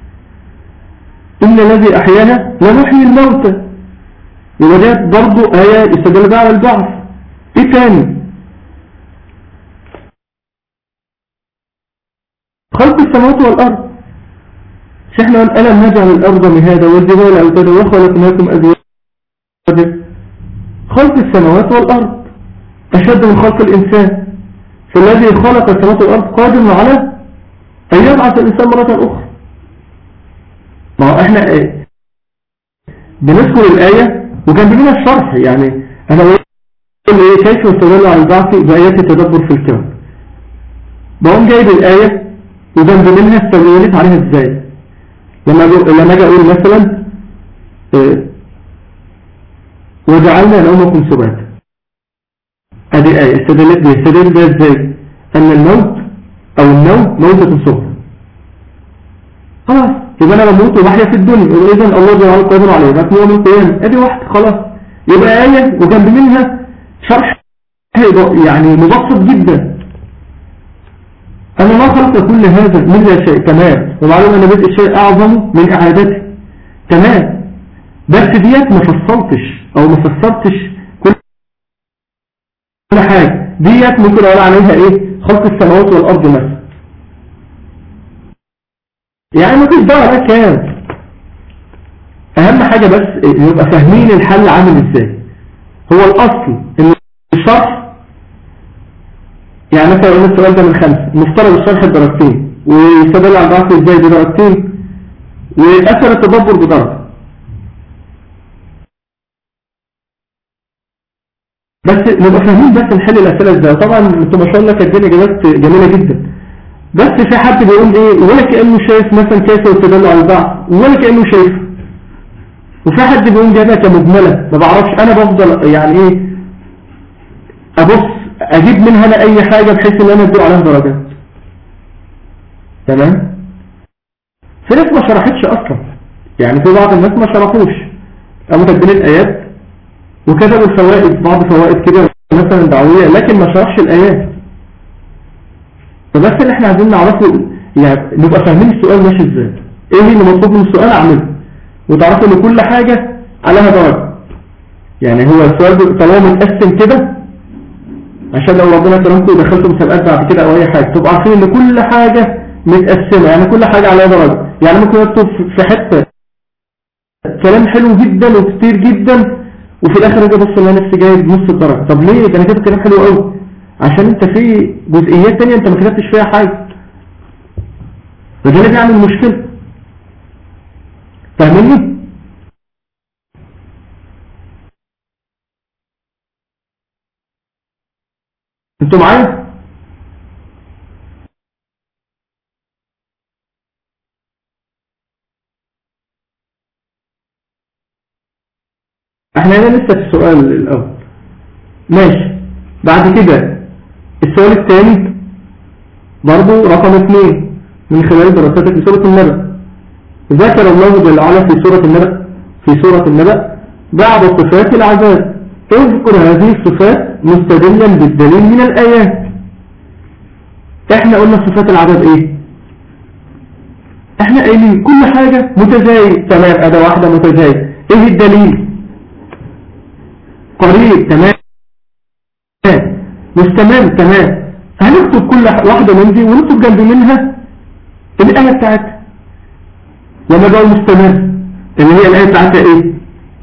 إن الذي أحيانا لنحيي الموتى يبقى ده برضو آية استدل بقى على البعث إيه تاني خلق السماوات والأرض احنا ألم نجعل الأرض مهادا والجبال أوتادا وخلقناكم أزواجا خلق السماوات والأرض أشد من خلق الإنسان فالذي خلق السماوات والأرض قادم على أن يبعث الإنسان مرة أخرى ما هو إحنا إيه؟ بنذكر الآية وكان بينا الشرح يعني أنا بقول إيه كيف يستدل على البعث بآيات التدبر في الكون بقوم جايب الآية وجنب منها استدلت عليها إزاي لما لما أجي أقول مثلا إيه وجعلنا نومكم سباتا هذه آية استدلت به استدلت به ازاي أن الموت او النوم موتة صغرى خلاص يبقى انا بموت وبحيا في الدنيا يبقى اذا الله جل وعلا قادر عليه يبقى في يوم القيامة ادي واحدة خلاص يبقى آية وجنب منها شرح يعني مبسط جدا أنا ما خلق كل هذا من لا شيء تمام ومعلوم أن بدء الشيء أعظم من إعادته تمام بس ديت ما فصلتش أو ما فسرتش كل حاجة ديت ممكن أقول عليها إيه خلق السماوات والأرض مثلا يعني ما فيش دعوة كام أهم حاجة بس يبقى فاهمين الحل عامل إزاي هو الأصل إن الشرح يعني مثلا قلنا السؤال ده من خمسة مفترض الشرح بدرجتين ويستدل على الضعف ازاي بدرجتين واثر التدبر بدرجة بس نبقى فاهمين بس نحل الاسئله ازاي طبعا انتوا ما شاء الله كاتبين اجابات جميله جدا بس في حد بيقول ايه ولا كانه شايف مثلا كيف يستدل على الضعف ولا كانه شايف وفي حد بيقول جابها كمجمله ما بعرفش انا بفضل يعني ايه ابص اجيب منها انا اي حاجة بحيث ان انا ادور عليها درجات تمام في ناس ما شرحتش اصلا يعني في بعض الناس ما شرحوش قاموا كاتبين الايات وكتبوا الفوائد بعض فوائد كده مثلا دعوية لكن ما شرحش الايات فبس اللي احنا عايزين نعرفه يعني نبقى فاهمين السؤال ماشي ازاي ايه اللي مطلوب من السؤال اعمله وتعرفوا ان كل حاجة عليها درجة يعني هو السؤال طالما متقسم كده عشان لو ربنا كرمكم ودخلتوا مسابقات بعد كده او اي حاجة تبقى عارفين ان كل حاجة متقسمة يعني كل حاجة عليها درجة يعني ممكن اكتب في حتة كلام حلو جدا وكتير جدا وفي الاخر اجي ابص الاقي نفسي جايب نص الدرجة طب ليه ده انا كاتب كلام حلو قوي عشان انت في جزئيات تانية انت ما كتبتش فيها حاجة فده اللي بيعمل مشكلة فاهمني؟ انتوا معايا احنا هنا لسه في السؤال الاول ماشي بعد كده السؤال الثاني برضو رقم اثنين من خلال دراساتك في سورة النبأ ذكر الله جل وعلا في سورة النبأ في سورة النبأ بعض صفات العذاب اذكر هذه الصفات مستدلا بالدليل من الآيات احنا قلنا صفات العذاب ايه احنا قايلين كل حاجة متزايد تمام اداة واحدة متزايد ايه الدليل قريب تمام مستمر تمام هنكتب كل واحدة من دي ونكتب جنب منها الآية بتاعتها لما بقى مستمر اللي هي الآية بتاعتها ايه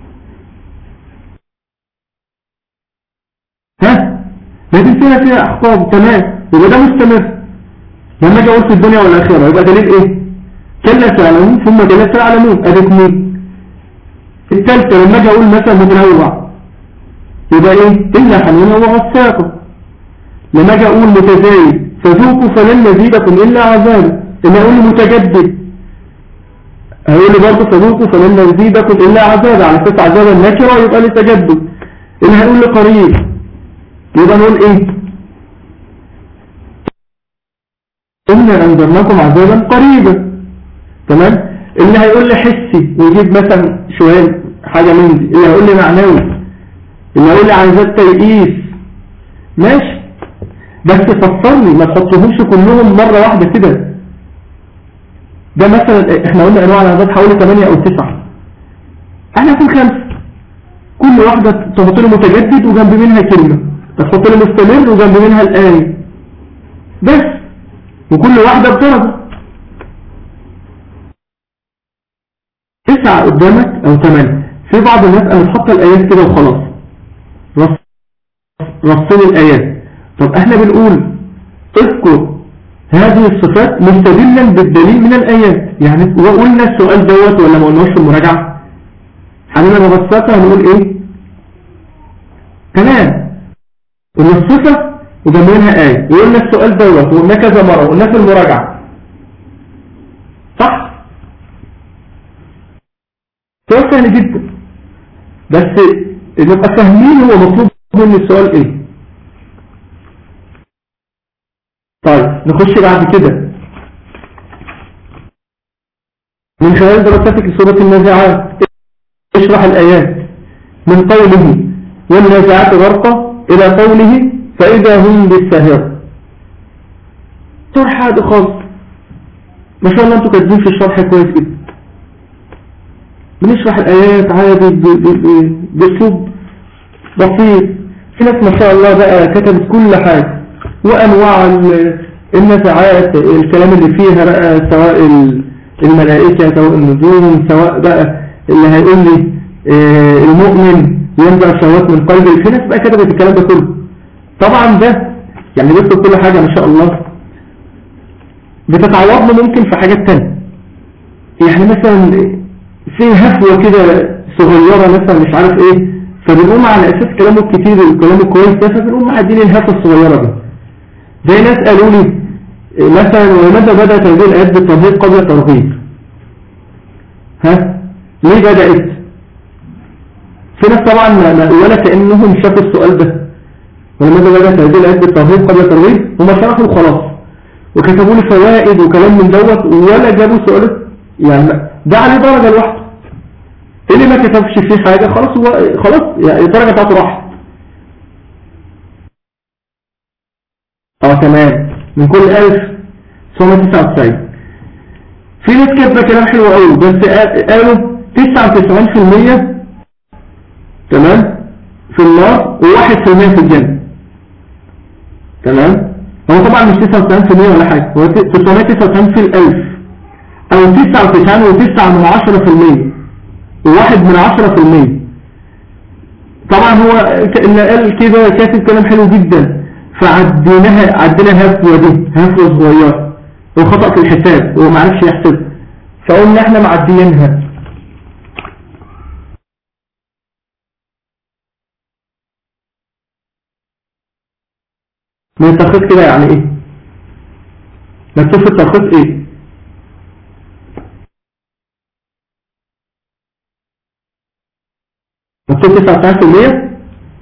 ها لكن فيها فيها اخطاء تمام يبقى ده مستمر لما اجي اقول في الدنيا والاخره يبقى دليل ايه كلا تعلمون ثم كلا تعلمون ادي اثنين الثالثه لما اجي اقول مثلا متنوع يبقى ايه الا حنونا وغساقا لما اجي اقول متزايد فذوقوا فلن نزيدكم الا عذابا لما اقول متجدد هيقول لي برضه فذوقوا فلن نزيدكم الا عذابا على اساس عذابا نكره يبقى لتجدد اللي هيقول لي قريب يبقى نقول ايه إنا أنذرناكم عذابا قريبا تمام اللي هيقول لي حسي ويجيب مثلا شوية حاجة من دي اللي هيقول لي معنوي اللي هيقول لي عذاب تيئيس ماشي بس فسرني ما تحطهمش كلهم مرة واحدة كده ده مثلا احنا قلنا انواع العذاب حوالي 8 او 9 احنا في خمسة كل واحدة تحط له متجدد وجنب منها كلمة تحط له مستمر وجنب منها الآية بس وكل واحدة بدرجة تسعة قدامك او ثمانية في بعض الناس انا تحط الايات كده وخلاص رص رصين الايات طب احنا بنقول اذكر هذه الصفات مستدلا بالدليل من الايات يعني وقلنا السؤال دوت ولا ما قلناش في المراجعة حنينا مبسطة هنقول ايه تمام قلنا الصفة وجنب منها آية وقلنا السؤال دوت وقلنا كذا مرة وقلنا في المراجعة صح سؤال سهل جدا بس نبقى فاهمين هو مطلوب مني السؤال ايه طيب نخش بعد كده من خلال دراستك لسورة النازعات اشرح الآيات من قوله والنازعات غرقة إلى قوله فإذا هم بالساهرة طرح هذا خاص ما شاء الله انتوا كاتبين في الشرح كويس جدا بنشرح الآيات عادي بأسلوب بسيط في ناس ما شاء الله بقى كتبت كل حاجة وأنواع النزعات الكلام اللي فيها بقى سواء الملائكة سواء النجوم سواء بقى اللي هيقول لي آه، المؤمن ينزع الشهوات من قلبه في ناس بقى كتبت الكلام ده كله طبعا ده يعني بيكتب كل حاجة ما شاء الله بتتعوض ممكن في حاجات تانية يعني مثلا في هفوة كده صغيرة مثلا مش عارف ايه فبنقوم على اساس كلامه الكتير وكلامه كويس ده فبنقوم معدين الهفوة الصغيرة دي زي ناس قالوا لي مثلا وماذا بدأت هذه الآيات بالترهيب قبل ترهيب ها ليه بدأت في ناس طبعا ولا كأنهم شافوا السؤال ده ولماذا بدأت هذه الآيات بالترهيب قبل ترهيب هم شرحوا خلاص وكتبوا لي فوائد وكلام من دوت ولا جابوا سؤال يعني ده عليه درجة لوحده اللي ما كتبش فيه حاجة خلاص هو خلاص يعني الدرجة بتاعته راحت اه تمام من كل 1999 في ناس كاتبه كلام حلو قوي بس قالوا 99% تمام في النار و1% في الجنة تمام هو طبعا مش 99% ولا حاجة هو 999 في الألف أو 99 و9 من 10% وواحد من 10% طبعا هو اللي قال كده كاتب كلام حلو جدا فعديناها عدينا هفوة دي هفوة صغيرة وخطأ في الحساب وما عرفش يحسب فقلنا احنا معديينها من الترخيص كده يعني ايه مكتوب في الترخيص ايه مكتوب 99%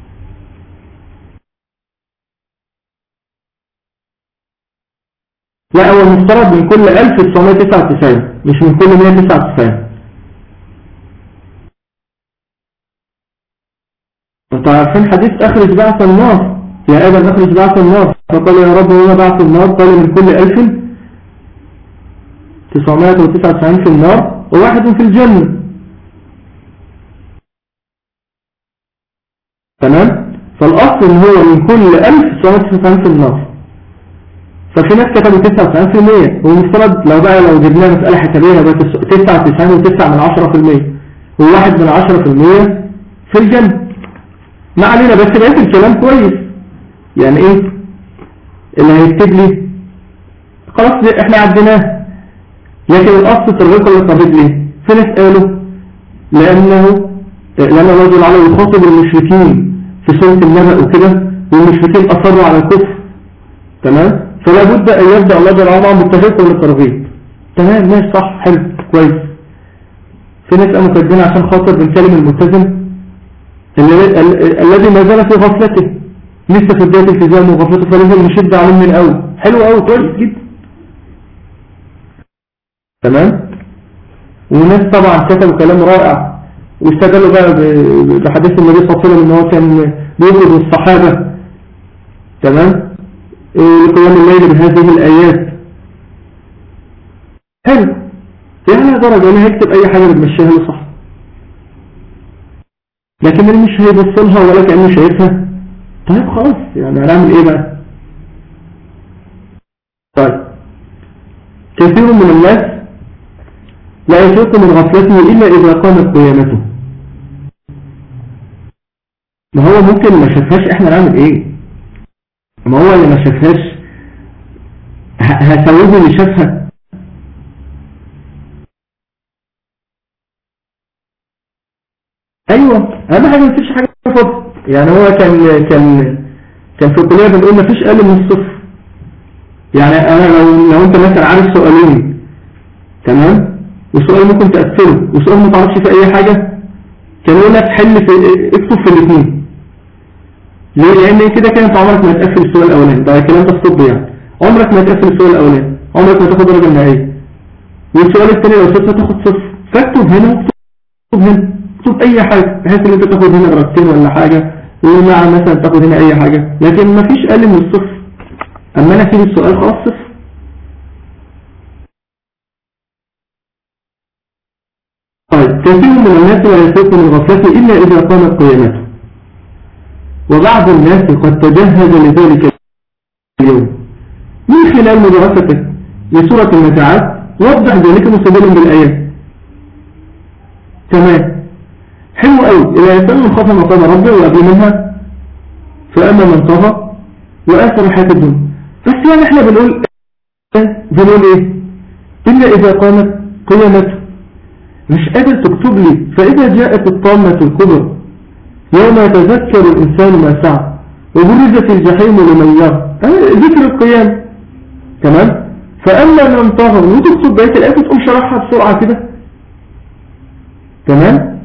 لا هو المفترض من كل 1999 مش من كل 199 انتوا عارفين حديث اخرج بعث النار يا آدم أخرج بعث النار فقال يا رب وما بعث النار قال من كل ألف تسعمائة وتسعة وتسعين في النار وواحد في الجنة تمام فالأصل هو من كل ألف تسعمائة وتسعة وتسعين في النار ففي ناس كتبوا تسعة وتسعين في المية ومفترض لو بقى لو جبنا مسألة حسابية بقى تسعة وتسعين وتسعة من عشرة في المية وواحد من عشرة في المية في الجنة ما علينا بس بقيت الكلام كويس يعني ايه اللي هيكتب لي خلاص احنا عديناه لكن الاصل ترغيق ولا ترغيب ليه في ناس قالوا لانه لان الله جل وعلا يخاطب المشركين في سورة النبأ وكده والمشركين اصروا على الكفر تمام فلا بد ان يبدأ الله جل وعلا بالترغيب ولا الترغيب تمام ماشي صح حلو كويس في ناس قاموا كاتبين عشان خاطر بنكلم الملتزم الذي ما زال في غفلته لسه في بداية التزام وغفلته فلازم نشد عليه من الأول حلو قوي كويس جدا تمام وناس طبعا كتبوا كلام رائع واستدلوا بقى بحديث النبي صلى الله عليه وسلم ان هو كان بيبرد الصحابة تمام إيه، لقيام الليل بهذه الآيات حلو يعني درجة انا هكتب اي حاجة بتمشيها له صح لكن اللي مش هيبصلها ولا كأنه شايفها طيب خلاص يعني هنعمل ايه بقى طيب كثير من الناس لا يشك من غفلته إلا إذا قامت قيامته ما هو ممكن ما شافهاش احنا نعمل ايه ما هو اللي ما شافهاش هسويه اللي شافها ايوه اهم حاجه ما تسيبش حاجه فاضيه يعني هو كان كان كان في الكلية بنقول مفيش أقل من الصفر يعني أنا لو لو أنت مثلا عارف سؤالين تمام وسؤال ممكن تقفله وسؤال ما تعرفش في أي حاجة كان يقول لك حل في اكتب في الاثنين ليه؟ لأن كده كانت عمرك ما تقفل السؤال الأولاني ده الكلام ده الطب يعني عمرك ما تقفل السؤال الاولاني عمرك ما تاخد درجه نهائيه والسؤال الثاني لو سبت هتاخد صفر فاكتب هنا واكتب هنا اكتب اي حاجه بحيث ان انت تاخد هنا درجتين ولا حاجه ومع مثلا تاخد هنا اي حاجه لكن ما فيش اقل من الصفر اما انا اسيب السؤال خلاص صفر طيب كثير من الناس لا يفوق من غفلته إلا إذا قامت قيامته وبعض الناس قد تجهز لذلك اليوم من خلال مدرسته لسورة النزعات وضح ذلك مستدلا بالآيات تمام حلو قوي إذا يسأل من خاف مقام ربه وأبي منها فأما من طغى وآثر حياة الدنيا بس يعني احنا بنقول بنقول ايه إلا إذا قامت قيامته مش قادر تكتب لي فإذا جاءت الطامة الكبرى يوم يتذكر الإنسان ما سعى وبرزت الجحيم لمن يرى ذكر القيام تمام فأما من طغى وتكتب بيت الآية تقوم شرحها بسرعة كده تمام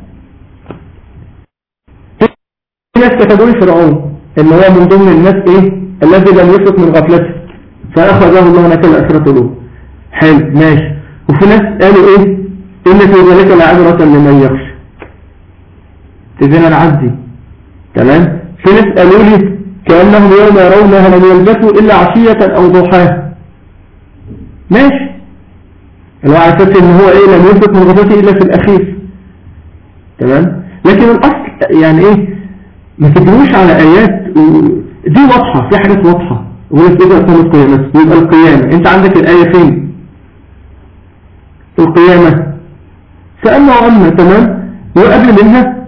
في ناس كتبوا لي فرعون ان هو من ضمن الناس ايه الذي لم يفلت من غفلته فأخذه الله نكال الأخرة له حلو ماشي وفي ناس قالوا ايه إن في ذلك لعبرة لمن يخشى إذن أنا عندي تمام في ناس قالوا لي كأنهم يوم يرونها لم يلبثوا إلا عشية أو ضحاها ماشي لو عرفت إن هو إيه لم يلبث من غضبته إلا في الأخير تمام لكن الأصل يعني إيه ما تجروش على آيات دي واضحة في حاجات واضحة وهي إذا قامت قيامة يبقى القيامة أنت عندك الآية فين القيامة فأما وأما تمام وقبل منها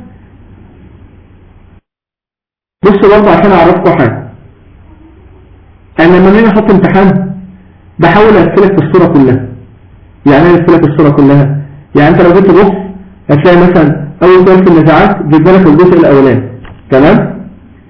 بص برضه عشان أعرفكم حاجة أنا لما نيجي أحط امتحان بحاول أقفلك في الصورة كلها يعني ايه أقفلك في الصورة كلها يعني أنت لو جيت تبص هتلاقي مثلا أول سؤال في النزاعات جبنا لك الجزء الأولاني تمام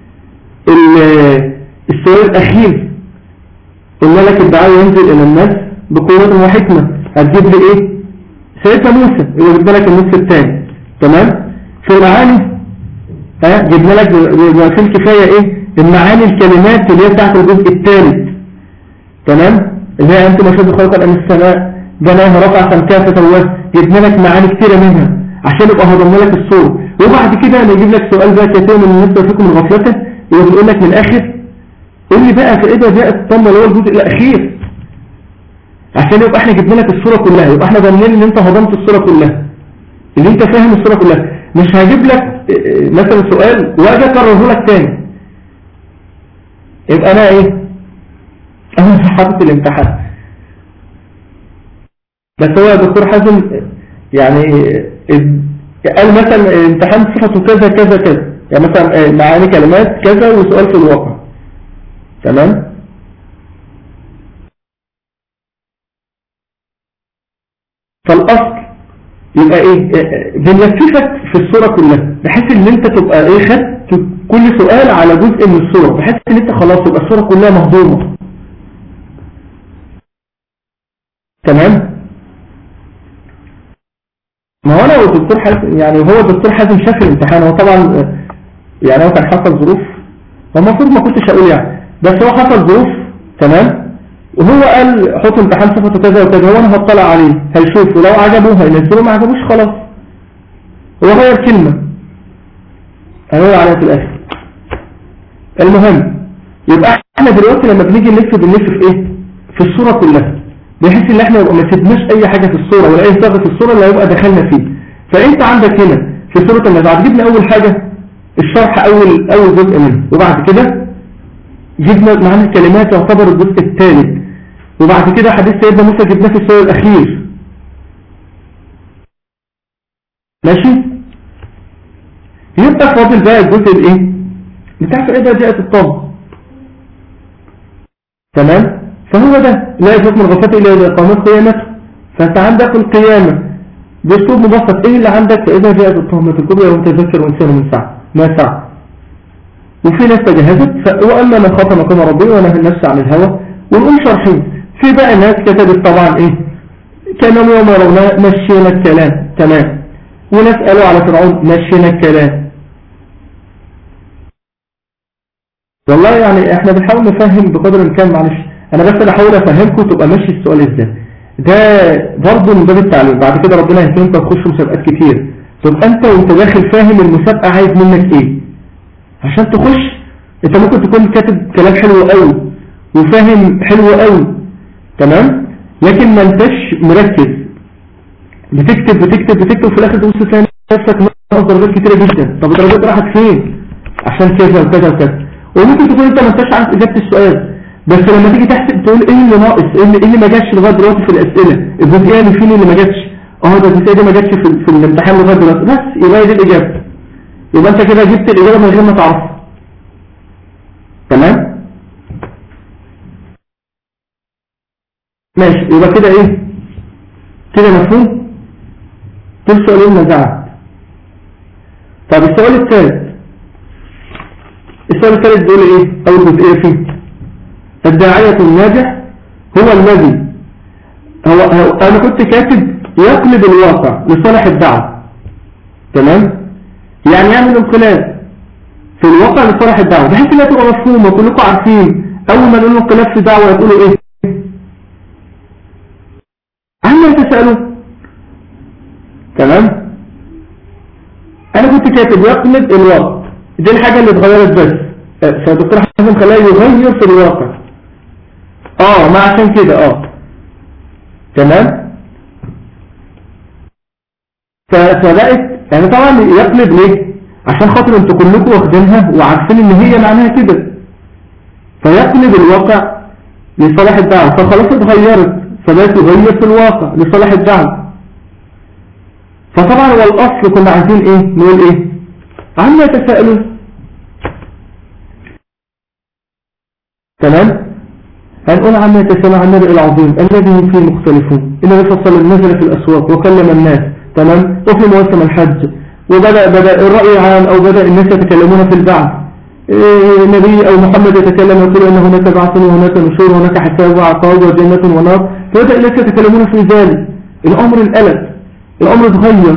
السؤال الأخير قلنا لك الدعاء ينزل إلى الناس بقوة وحكمة هتجيب لي إيه سيدنا موسى اللي جبنا لك النص الثاني تمام في المعاني ها جبنا لك في الكفاية ايه المعاني الكلمات اللي هي بتاعت الجزء الثالث تمام اللي هي انت مشهد خلق الان السماء جناها رفع سمكها فتواه جبنا لك معاني كثيرة منها عشان يبقى هضمنا لك الصور وبعد كده نجيب لك سؤال بقى كثير من الناس فيكم من غفلته يقول بيقول لك من الاخر قول لي بقى في ايه ده جاء الطمه اللي هو الجزء الاخير عشان يبقى احنا جبنا لك الصورة كلها يبقى احنا ضامنين ان انت هضمت الصورة كلها ان انت فاهم الصورة كلها مش هجيب لك اه، اه، مثلا سؤال واجي اكرره لك تاني يبقى انا ايه انا حاطط الامتحان بس هو يا دكتور حازم يعني اه، قال مثلا امتحان صفته كذا كذا كذا يعني مثلا معاني كلمات كذا وسؤال في الواقع تمام فالأصل يبقى ايه بنلففك في الصورة كلها بحيث ان انت تبقى ايه خدت كل سؤال على جزء من الصورة بحيث ان انت خلاص تبقى الصورة كلها مهضومة تمام ما هو انا والدكتور حازم يعني هو الدكتور حازم شاف الامتحان هو طبعا يعني هو كان حصل ظروف فالمفروض ما كنتش اقول يعني بس هو حصل ظروف تمام وهو قال حط امتحان صفته كذا وكذا وانا هطلع عليه هيشوف ولو عجبه هينزله ما عجبوش خلاص هو غير كلمة هو عليها في الاخر المهم يبقى احنا دلوقتي لما بنيجي نلف بنلف في ايه في الصورة كلها بحيث ان احنا يبقى ما سيبناش اي حاجة في الصورة ولا اي صاغة في الصورة اللي هيبقى دخلنا فيه فانت عندك هنا في صورة النزعة جبنا اول حاجة الشرح اول اول جزء منه وبعد كده جبنا معنى الكلمات يعتبر الجزء الثالث وبعد كده حديث سيدنا موسى جبناه في السؤال الأخير ماشي يبقى فاضل بقى الجزء الايه بتاع فإذا جاءت الطم تمام فهو ده لا يفوت من غفته إلا إذا قامت قيامته فأنت عندك القيامة بأسلوب مبسط إيه اللي عندك فإذا جاءت الطهمة الكبرى يوم تذكر إنسان من ساعة ما ساعة وفي ناس تجهزت وأما من خاف مقام ربي ونهى النفس عن الهوى ونقوم شرحين في بقى ناس كتبت طبعا ايه كانوا يوم يرون مشينا الكلام تمام وناس قالوا على فرعون مشينا الكلام والله يعني احنا بنحاول نفهم بقدر الامكان معلش انا بس بحاول افهمكم تبقى ماشي السؤال ازاي ده برضه من باب التعليم بعد كده ربنا يكرمك تخش مسابقات كتير تبقى انت وانت داخل فاهم المسابقة عايز منك ايه عشان تخش انت ممكن تكون كاتب كلام حلو قوي وفاهم حلو قوي تمام لكن ما انتش مركز بتكتب بتكتب بتكتب وفي الاخر تبص تلاقي نفسك ناقص درجات كتيره جدا طب الدرجات راحت فين عشان كذا وكذا وكذا وممكن تكون انت ما انتش عارف اجابه السؤال بس لما تيجي تحسب تقول ايه اللي ناقص ايه اللي, إيه اللي ما جاتش لغايه دلوقتي في الاسئله الجزئيه اللي فين اللي ما جاتش اه ده الجزئيه دي ما جاتش في, في الامتحان لغايه دلوقتي بس يبقى هي دي الاجابه يبقى انت كده جبت الاجابه من غير ما تعرفها تمام ماشي يبقى كده ايه كده مفهوم كل سؤالين نزعت طب السؤال الثالث السؤال الثالث بيقول ايه اول جزئيه فيه الداعية الناجح هو الذي هو, هو انا كنت كاتب يقلب الواقع لصالح الدعوة تمام يعني يعمل انقلاب في الواقع لصالح الدعوة بحيث انها تبقى مفهومة كلكم عارفين اول ما نقول انقلاب في دعوة يقولوا ايه عما يتسألوا تمام انا كنت كاتب يقلب الواقع دي الحاجة اللي اتغيرت بس فدكتور حسن خلاه يغير في الواقع اه ما عشان كده اه تمام فبقت يعني طبعا يقلب ليه عشان خاطر انتوا كلكم واخدينها وعارفين ان هي معناها كده فيقلب الواقع لصالح الدعوة فخلاص اتغيرت فبقت تغير في الواقع لصالح الدعوة فطبعا هو الاصل كنا عايزين ايه نقول ايه عما يتساءلون تمام هنقول عما يتساءل عن النبي العظيم الذي هم فيه مختلفون النبي صلى الله عليه وسلم نزل في الأسواق وكلم الناس تمام وفي موسم الحج وبدأ بدأ الرأي عام أو بدأ الناس يتكلمون في البعث إيه، النبي أو محمد يتكلم يقول أن هناك بعث وهناك نشور وهناك حساب وعقاب وجنة ونار فبدأ الناس يتكلمون في ذلك الأمر الألد الأمر اتغير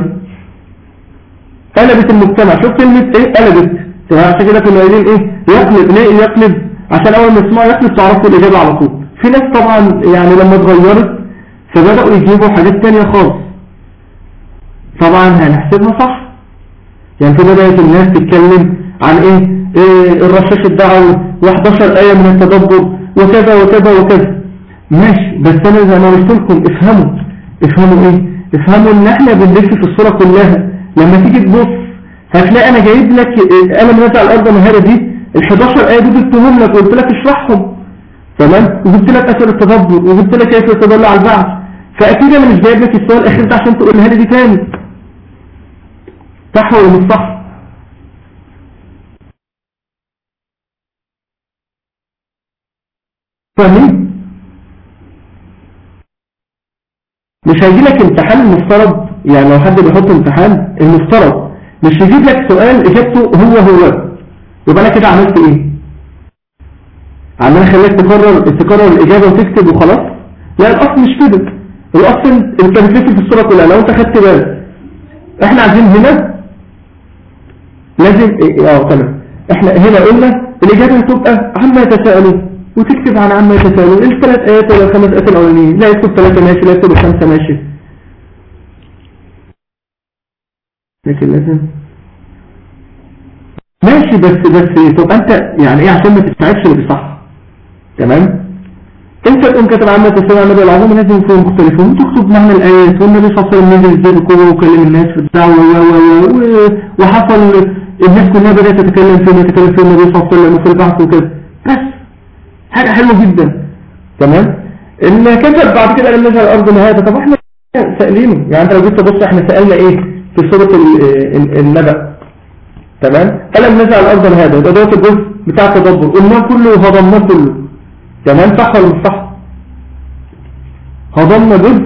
قلبت المجتمع شوف كلمة ايه قلبت عشان كده كنا قايلين ايه يقلب ليه يقلب عشان اول ما يسمعوا يقلب تعرفوا الاجابة على طول في ناس طبعا يعني لما اتغيرت فبدأوا يجيبوا حاجات تانية خالص طبعا هنحسبها صح يعني في بدأت الناس تتكلم عن ايه, إيه الرشاش الدعوي و11 آية من التدبر وكذا وكذا وكذا ماشي بس انا زي ما قلت لكم افهموا افهموا ايه افهموا ان احنا بنلف في الصورة كلها لما تيجي تبص هتلاقي انا جايب لك قلم نزع الارض مهارة دي ال 11 آية دي جبتهم لك وقلت لك اشرحهم تمام وجبت لك اثر التدبر وجبت لك كيف يتدل على البعث فاكيد انا مش جايب لك السؤال الاخير ده عشان تقولها لي دي تاني صح ولا مش صح فاهمين مش هيجي لك امتحان المفترض يعني لو حد بيحط امتحان المفترض مش يجيب لك سؤال اجابته هو هو يبقى انا كده عملت ايه عمال خليك تكرر تكرر الاجابه وتكتب وخلاص لا الاصل مش كده الاصل انت بتكتب في الصوره كلها لو انت خدت بالك احنا عايزين هنا لازم اه تمام احنا هنا قلنا الاجابه هتبقى عما يتساءلون وتكتب عن عما يتساءلون الثلاث ايات ولا الخمس ايات الاولانيين لا يكتب ثلاثه ماشي لا يكتب خمسه ماشي لكن لازم ماشي بس بس طب انت يعني ايه عشان ما تستعبش اللي صح تمام انت تقوم كاتب عامة تسمع النبي العظيم لازم يكون مختلفون تكتب معنى الايات والنبي صلى الله عليه وسلم نزل ازاي بقوه وكلم الناس في الدعوه و و وحصل الناس كلها بدات تتكلم فيه وتتكلم فيه النبي صلى الله عليه وسلم وفي البحث وكده بس حاجه حلوه جدا تمام اللي كتب بعد كده لما نزل الارض نهايه طب احنا سائلينه يعني انت لو جيت تبص احنا سالنا ايه في سوره النبأ تمام ألم نزع الأرض هذا ده دوت الجزء بتاع التدبر قلناه كله وهضمناه كله تمام صح ولا مش صح هضمنا جزء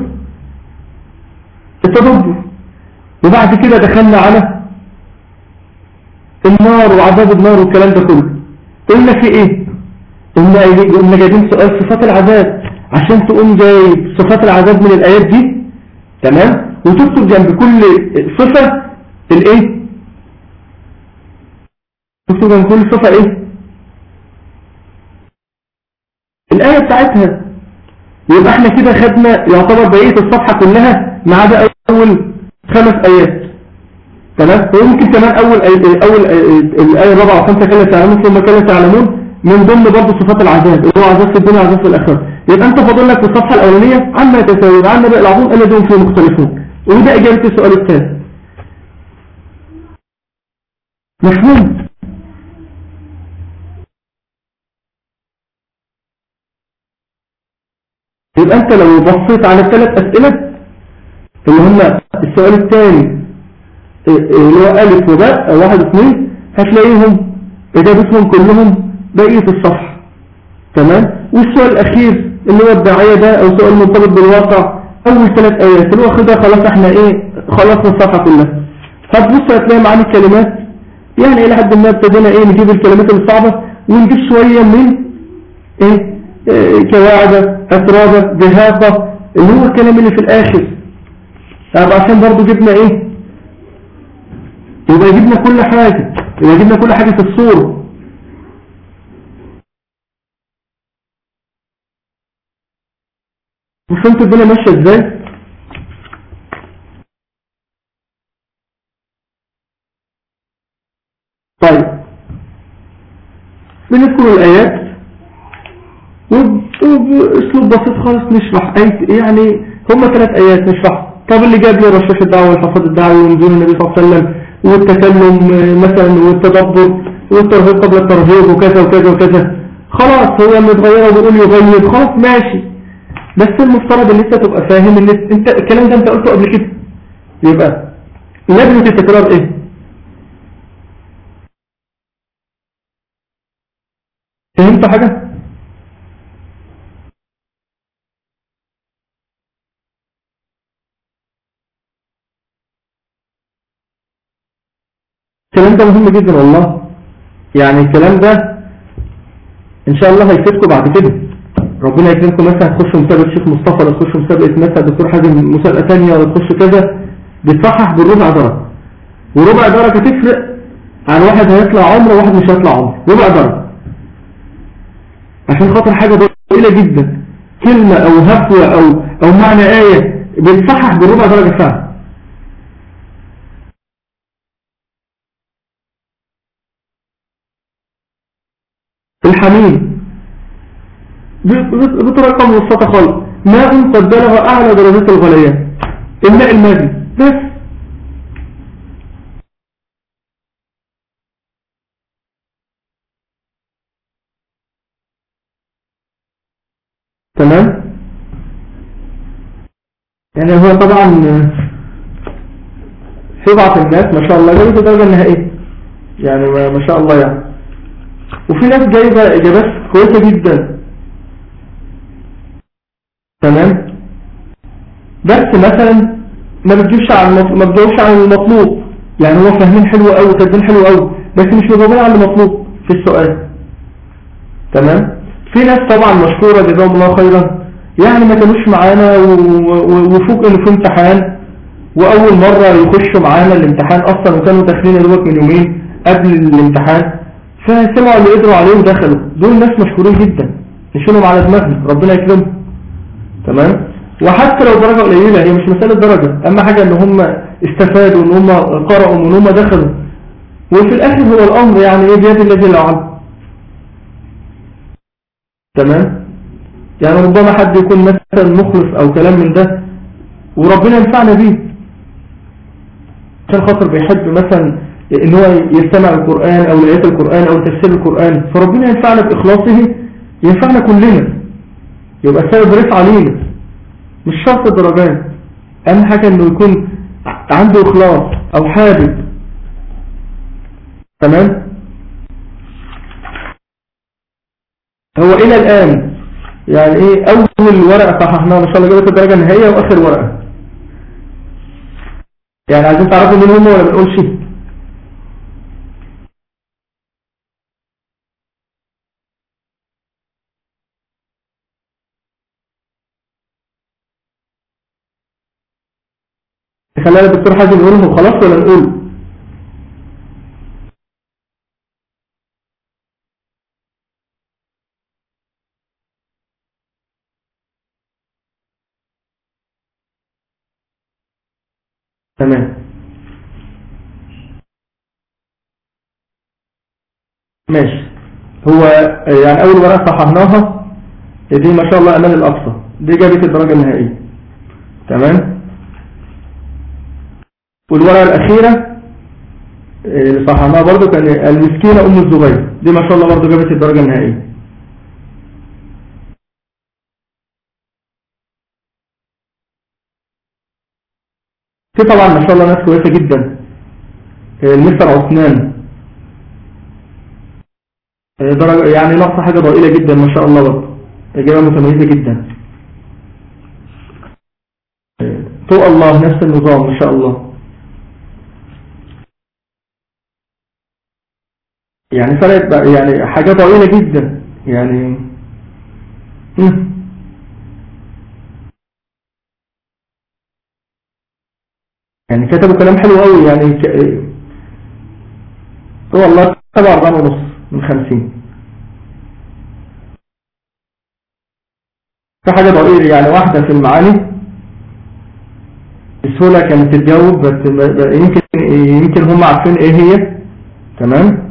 التدبر وبعد كده دخلنا على النار وعذاب النار والكلام ده كله قلنا في ايه قلنا قلنا جايبين سؤال صفات العذاب عشان تقوم جايب صفات العذاب من الآيات دي تمام وتكتب جنب كل صفة الايه تكتب عن كل صفة ايه الآية بتاعتها يبقى احنا كده خدنا يعتبر بقية الصفحة كلها ما عدا أول خمس آيات تمام ويمكن كمان أول آية أول آية الآية الرابعة وخمسة كلا تعلمون ثم كلا تعلمون من ضمن برضه صفات العذاب اللي هو عذاب في الدنيا وعذاب في الآخرة يبقى أنت فاضل لك في الصفحة الأولانية عما يتساوي عن نبأ العظيم الذين فيه مختلفون وده إجابة السؤال الثاني مفهوم يبقى انت لو بصيت على الثلاث اسئلة اللي هم السؤال الثاني اللي هو ألف وباء واحد اثنين هتلاقيهم إجابتهم كلهم بقية الصفحة تمام والسؤال الأخير اللي هو الداعية ده أو سؤال مرتبط بالواقع أول ثلاث آيات اللي هو خدها خلاص احنا ايه خلصنا الصفحة كلها هتبص هتلاقي معاني الكلمات يعني إلى حد ما ابتدينا ايه نجيب الكلمات الصعبة ونجيب شوية من ايه, إيه كواعدة أترابة جهافة اللي هو الكلام اللي في الآخر طب عشان برضو جبنا ايه يبقى جبنا كل حاجة يبقى جبنا كل حاجة في الصورة وفهمت الدنيا ماشية ازاي طيب بنذكر الآيات وبأسلوب بسيط خالص نشرح أي يعني هم ثلاث آيات نشرح طب اللي جاب لي رشاش الدعوة والحفاظ الدعوة ونزول النبي صلى الله عليه وسلم والتكلم مثلا والتدبر والترهيب قبل الترهيب وكذا وكذا وكذا خلاص هو اللي اتغيره وبيقول يغير خلاص ماشي بس المفترض ان انت تبقى فاهم ان انت الكلام ده انت قلته قبل كده يبقى لازم التكرار ايه فهمت حاجة الكلام ده مهم جدا والله يعني الكلام ده ان شاء الله هيفيدكم بعد كده ربنا يكرمكم مثلا تخشوا مسابقه الشيخ مصطفى ولا تخشوا مسابقه مثلا دكتور حازم مسابقه ثانيه ولا تخشوا كذا بتصحح بالربع درجه وربع درجه تفرق عن واحد هيطلع عمره وواحد مش هيطلع عمره ربع درجه عشان خاطر حاجه ضئيله جدا كلمه او هفوه او او معنى ايه بتصحح بالربع درجه فعلا الحميم بطريقة مبسطة خالص ماء قد بلغ أعلى درجات الغليان الماء المادي بس تمام يعني هو طبعا في بعض الناس ما شاء الله جابت الدرجة النهائية يعني ما شاء الله يعني وفي ناس جايبة إجابات كويسة جدا تمام بس مثلا ما بتجيبش عن ما بتجاوبش عن المطلوب يعني هو فاهمين حلو قوي كاتبين حلو قوي بس مش مجاوبين على المطلوب في السؤال تمام في ناس طبعا مشهورة جزاهم الله خيرا يعني ما كانوش معانا وفوق انه في امتحان واول مرة يخشوا معانا الامتحان اصلا وكانوا داخلين يا من يومين قبل الامتحان فسمعوا اللي قدروا عليه ودخلوا دول ناس مشهورين جدا نشيلهم على دماغنا ربنا يكرمهم تمام وحتى لو درجة قليلة هي مش مسألة درجة اهم حاجة ان هم استفادوا ان هم قرأوا وان هم دخلوا وفي الاخر هو الامر يعني ايه بيد الذي لا علم تمام يعني ربما حد يكون مثلا مخلص او كلام من ده وربنا ينفعنا بيه عشان خاطر بيحب مثلا ان هو يستمع القرآن او لآيات القرآن او تفسير القرآن فربنا ينفعنا بإخلاصه ينفعنا كلنا يبقى السبب رفع علينا مش شرط الدرجات اهم حاجة انه يكون عنده اخلاص او حابب تمام هو الى الان يعني ايه اول ورقة صححناها ما شاء الله جابت الدرجة النهائية واخر ورقة يعني عايزين تعرفوا مين هم ولا ما نقولش خلانا الدكتور حازم يقولهم خلاص ولا نقول تمام ماشي هو يعني أول ورقة صححناها دي ما شاء الله أمان الأقصى دي جابت الدرجة النهائية تمام والورقة الأخيرة اللي صححناها برضو كان المسكينة أم الزبير دي ما شاء الله برضو جابت الدرجة النهائية في طبعا ما شاء الله ناس كويسة جدا المستر عثمان درجة يعني نقص حاجة ضئيلة جدا ما شاء الله برضه إجابة متميزة جدا طوء الله نفس النظام ما شاء الله يعني فرقت بقى يعني حاجة ضئيلة جدا يعني مم. يعني كتبوا كلام حلو قوي يعني ك... هو الله سبعة أربعة ونص من خمسين في حاجة ضريرة يعني واحدة في المعاني بسهولة كانت تتجاوب بس يمكن يمكن هم عارفين ايه هي تمام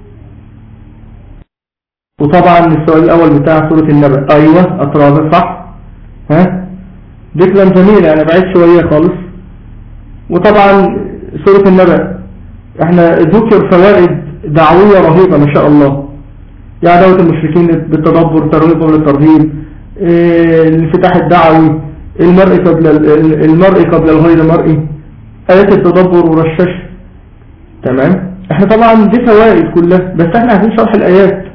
وطبعا السؤال الاول بتاع سورة النبأ ايوه اطراف صح ها ذكرا جميل يعني بعيد شوية خالص وطبعا سورة النبأ احنا ذكر فوائد دعوية رهيبة ما شاء الله يعني دعوة المشركين بالتدبر ترغيب قبل الترهيب اه الانفتاح الدعوي المرء قبل المرء قبل الغير مرئي آيات التدبر ورشش تمام احنا طبعا دي فوائد كلها بس احنا عايزين شرح الآيات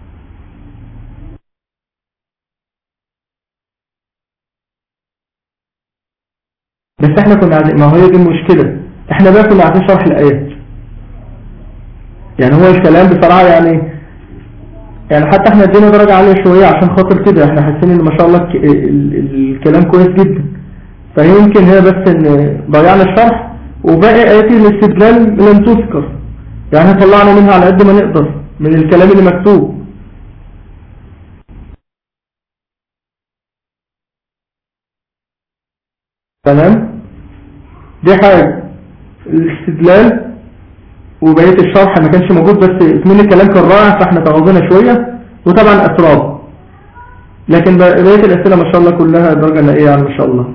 بس احنا كنا عايزين ما هي دي المشكلة احنا بقى كنا عايزين شرح الآيات يعني هو الكلام بصراحة يعني يعني حتى احنا ادينا درجة عالية شوية عشان خاطر كده احنا حاسين ان ما شاء الله الكلام كويس جدا فيمكن هي بس ان ضيعنا الشرح وباقي آيات الاستدلال لم تذكر يعني طلعنا منها على قد ما نقدر من الكلام اللي مكتوب تمام دي حاجة الاستدلال وبقية الشرح ما كانش موجود بس من الكلام كان رائع فاحنا تغاضينا شوية وطبعا أسراب لكن بقية الأسئلة ما شاء الله كلها درجة نائية يعني ما شاء الله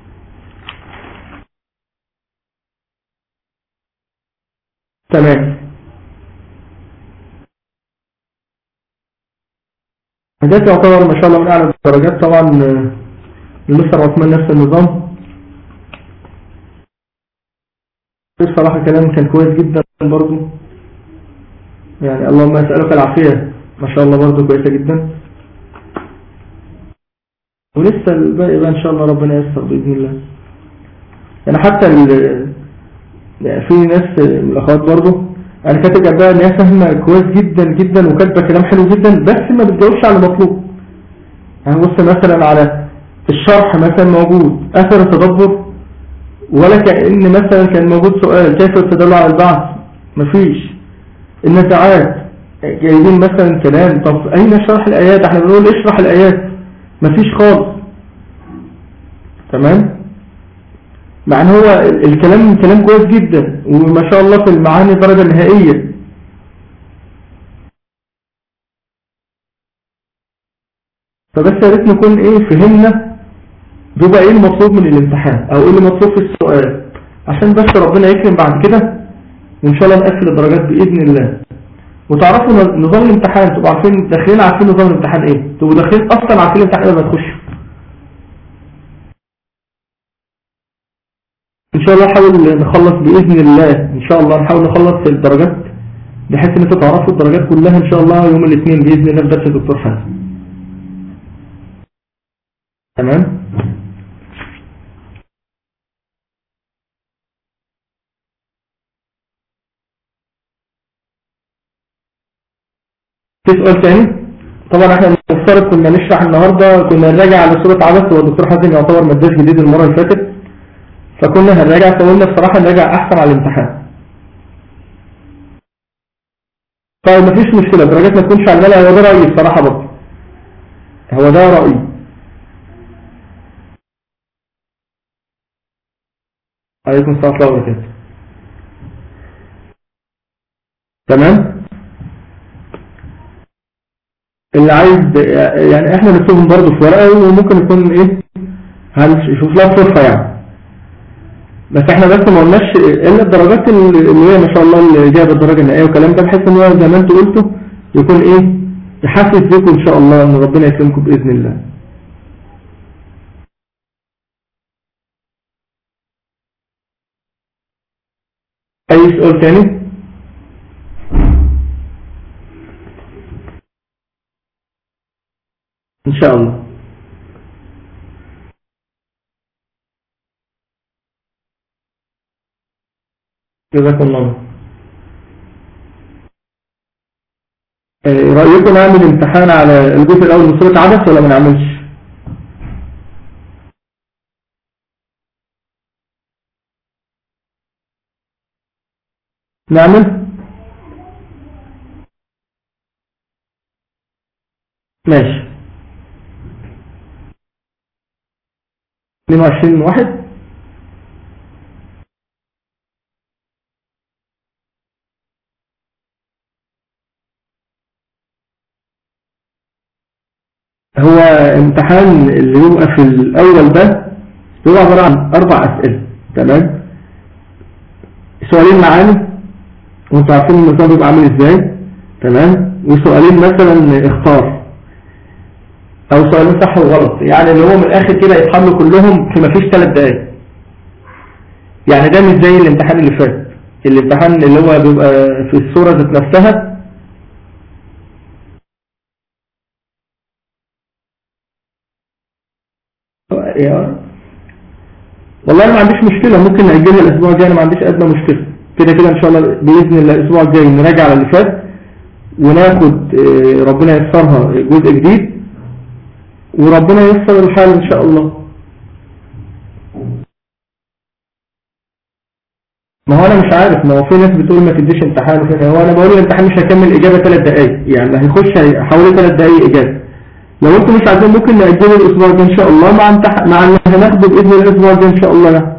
تمام ده تعتبر ما شاء الله من أعلى الدرجات طبعا لمستر عثمان نفس النظام الصراحة كلام كان كويس جدا برضو يعني اللهم أسألك العافية ما شاء الله برضو كويسة جدا ولسه الباقي بقى إن شاء الله ربنا يسر بإذن الله يعني حتى يعني في ناس من الأخوات برضو أنا كاتب جنبها إن هي فاهمة كويس جدا جدا وكاتبة كلام حلو جدا بس ما بتجاوبش على المطلوب يعني بص مثلا على الشرح مثلا موجود أثر التدبر ولا كأن مثلا كان موجود سؤال كيف التدل على البعث مفيش النزاعات جايبين مثلا كلام طب اين شرح الايات احنا بنقول اشرح الايات مفيش خالص تمام مع ان هو الكلام كلام كويس جدا وما شاء الله في المعاني درجة نهائية فبس يا ريت نكون ايه فهمنا بيبقى ايه المطلوب من الامتحان او ايه اللي مطلوب في السؤال عشان بس ربنا يكرم بعد كده وان شاء الله نقفل الدرجات باذن الله وتعرفوا نظام الامتحان تبقوا عارفين داخلين عارفين نظام الامتحان ايه تبقوا داخلين اصلا عارفين الامتحان لما تخشوا ان شاء الله نحاول نخلص باذن الله ان شاء الله نحاول نخلص الدرجات بحيث ان انتوا تعرفوا الدرجات كلها ان شاء الله يوم الاثنين باذن الله في درس الدكتور حازم تمام في سؤال تاني طبعا احنا المفترض كنا نشرح النهاردة كنا نراجع على سورة عبس والدكتور حازم يعتبر مدرس جديد المرة اللي فاتت فكنا هنراجع فقلنا بصراحة نراجع احسن على الامتحان طيب مفيش مشكلة درجات ما تكونش على الملأ هو ده رأيي بصراحة برضه هو ده رأيي عليكم السلام ورحمة الله وبركاته تمام اللي عايز يعني احنا نكتبهم برضه في ورقة وممكن يكون ايه هنشوف لها صرفة يعني بس احنا بس ما قلناش الا الدرجات اللي هي ما شاء الله اللي جايبه الدرجة النهائية والكلام ده بحيث ان هو زي ما انتوا قلتوا يكون ايه يحسس بكم ان شاء الله ان ربنا يكرمكم باذن الله اي سؤال تاني ان شاء الله جزاكم الله آه، رأيكم نعمل امتحان على الجزء الأول من سورة عبس ولا ما نعملش نعمل ماشي 22 واحد هو امتحان اللي يبقى في الأول ده هو عبارة عن أربع أسئلة تمام سؤالين معاني وانتوا عارفين النظام بيبقى عامل ازاي تمام وسؤالين مثلا اختار او سؤالين صح وغلط يعني اللي هو من الاخر كده يتحلوا كلهم في مفيش ثلاث دقايق يعني ده مش زي الامتحان اللي فات الامتحان اللي هو بيبقى في الصورة ذات نفسها والله انا ما عنديش مشكلة ممكن نأجلها الاسبوع الجاي انا ما عنديش ادنى مشكلة كده كده ان شاء الله باذن الله الاسبوع الجاي نراجع على اللي فات وناخد آه، ربنا ييسرها جزء جديد وربنا ييسر الحال ان شاء الله ما هو انا مش عارف ما هو في ناس بتقول ما تديش امتحان وكده هو انا بقول الامتحان مش هيكمل اجابه ثلاث دقائق يعني هيخش هي- حوالي ثلاث دقائق اجابه لو انتم مش عايزين ممكن نأجله الاسبوع الجاي ان شاء الله مع امتحان مع اللي هناخده باذن الله الاسبوع الجاي ان شاء الله يعني.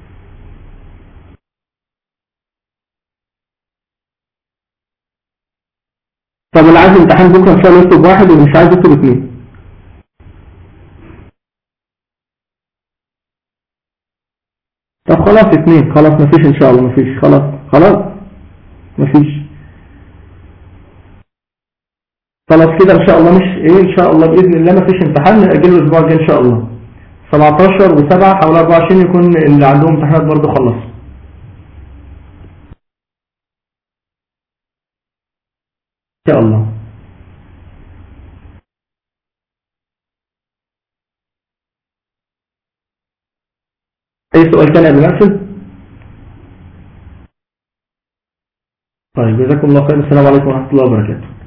طب اللي عايز امتحان بكره ان شاء الله يكتب واحد واللي مش عايز يكتب اثنين طب خلاص اثنين خلاص مفيش ان شاء الله مفيش خلاص خلاص مفيش خلاص كده ان شاء الله مش ايه ان شاء الله باذن الله مفيش امتحان نأجله الاسبوع الجاي ان شاء الله 17 و7 حوالي 24 يكون اللي عندهم امتحانات برضه خلص ان شاء الله اي سؤال تاني قبل ما اقفل طيب جزاكم الله خير السلام عليكم ورحمة الله وبركاته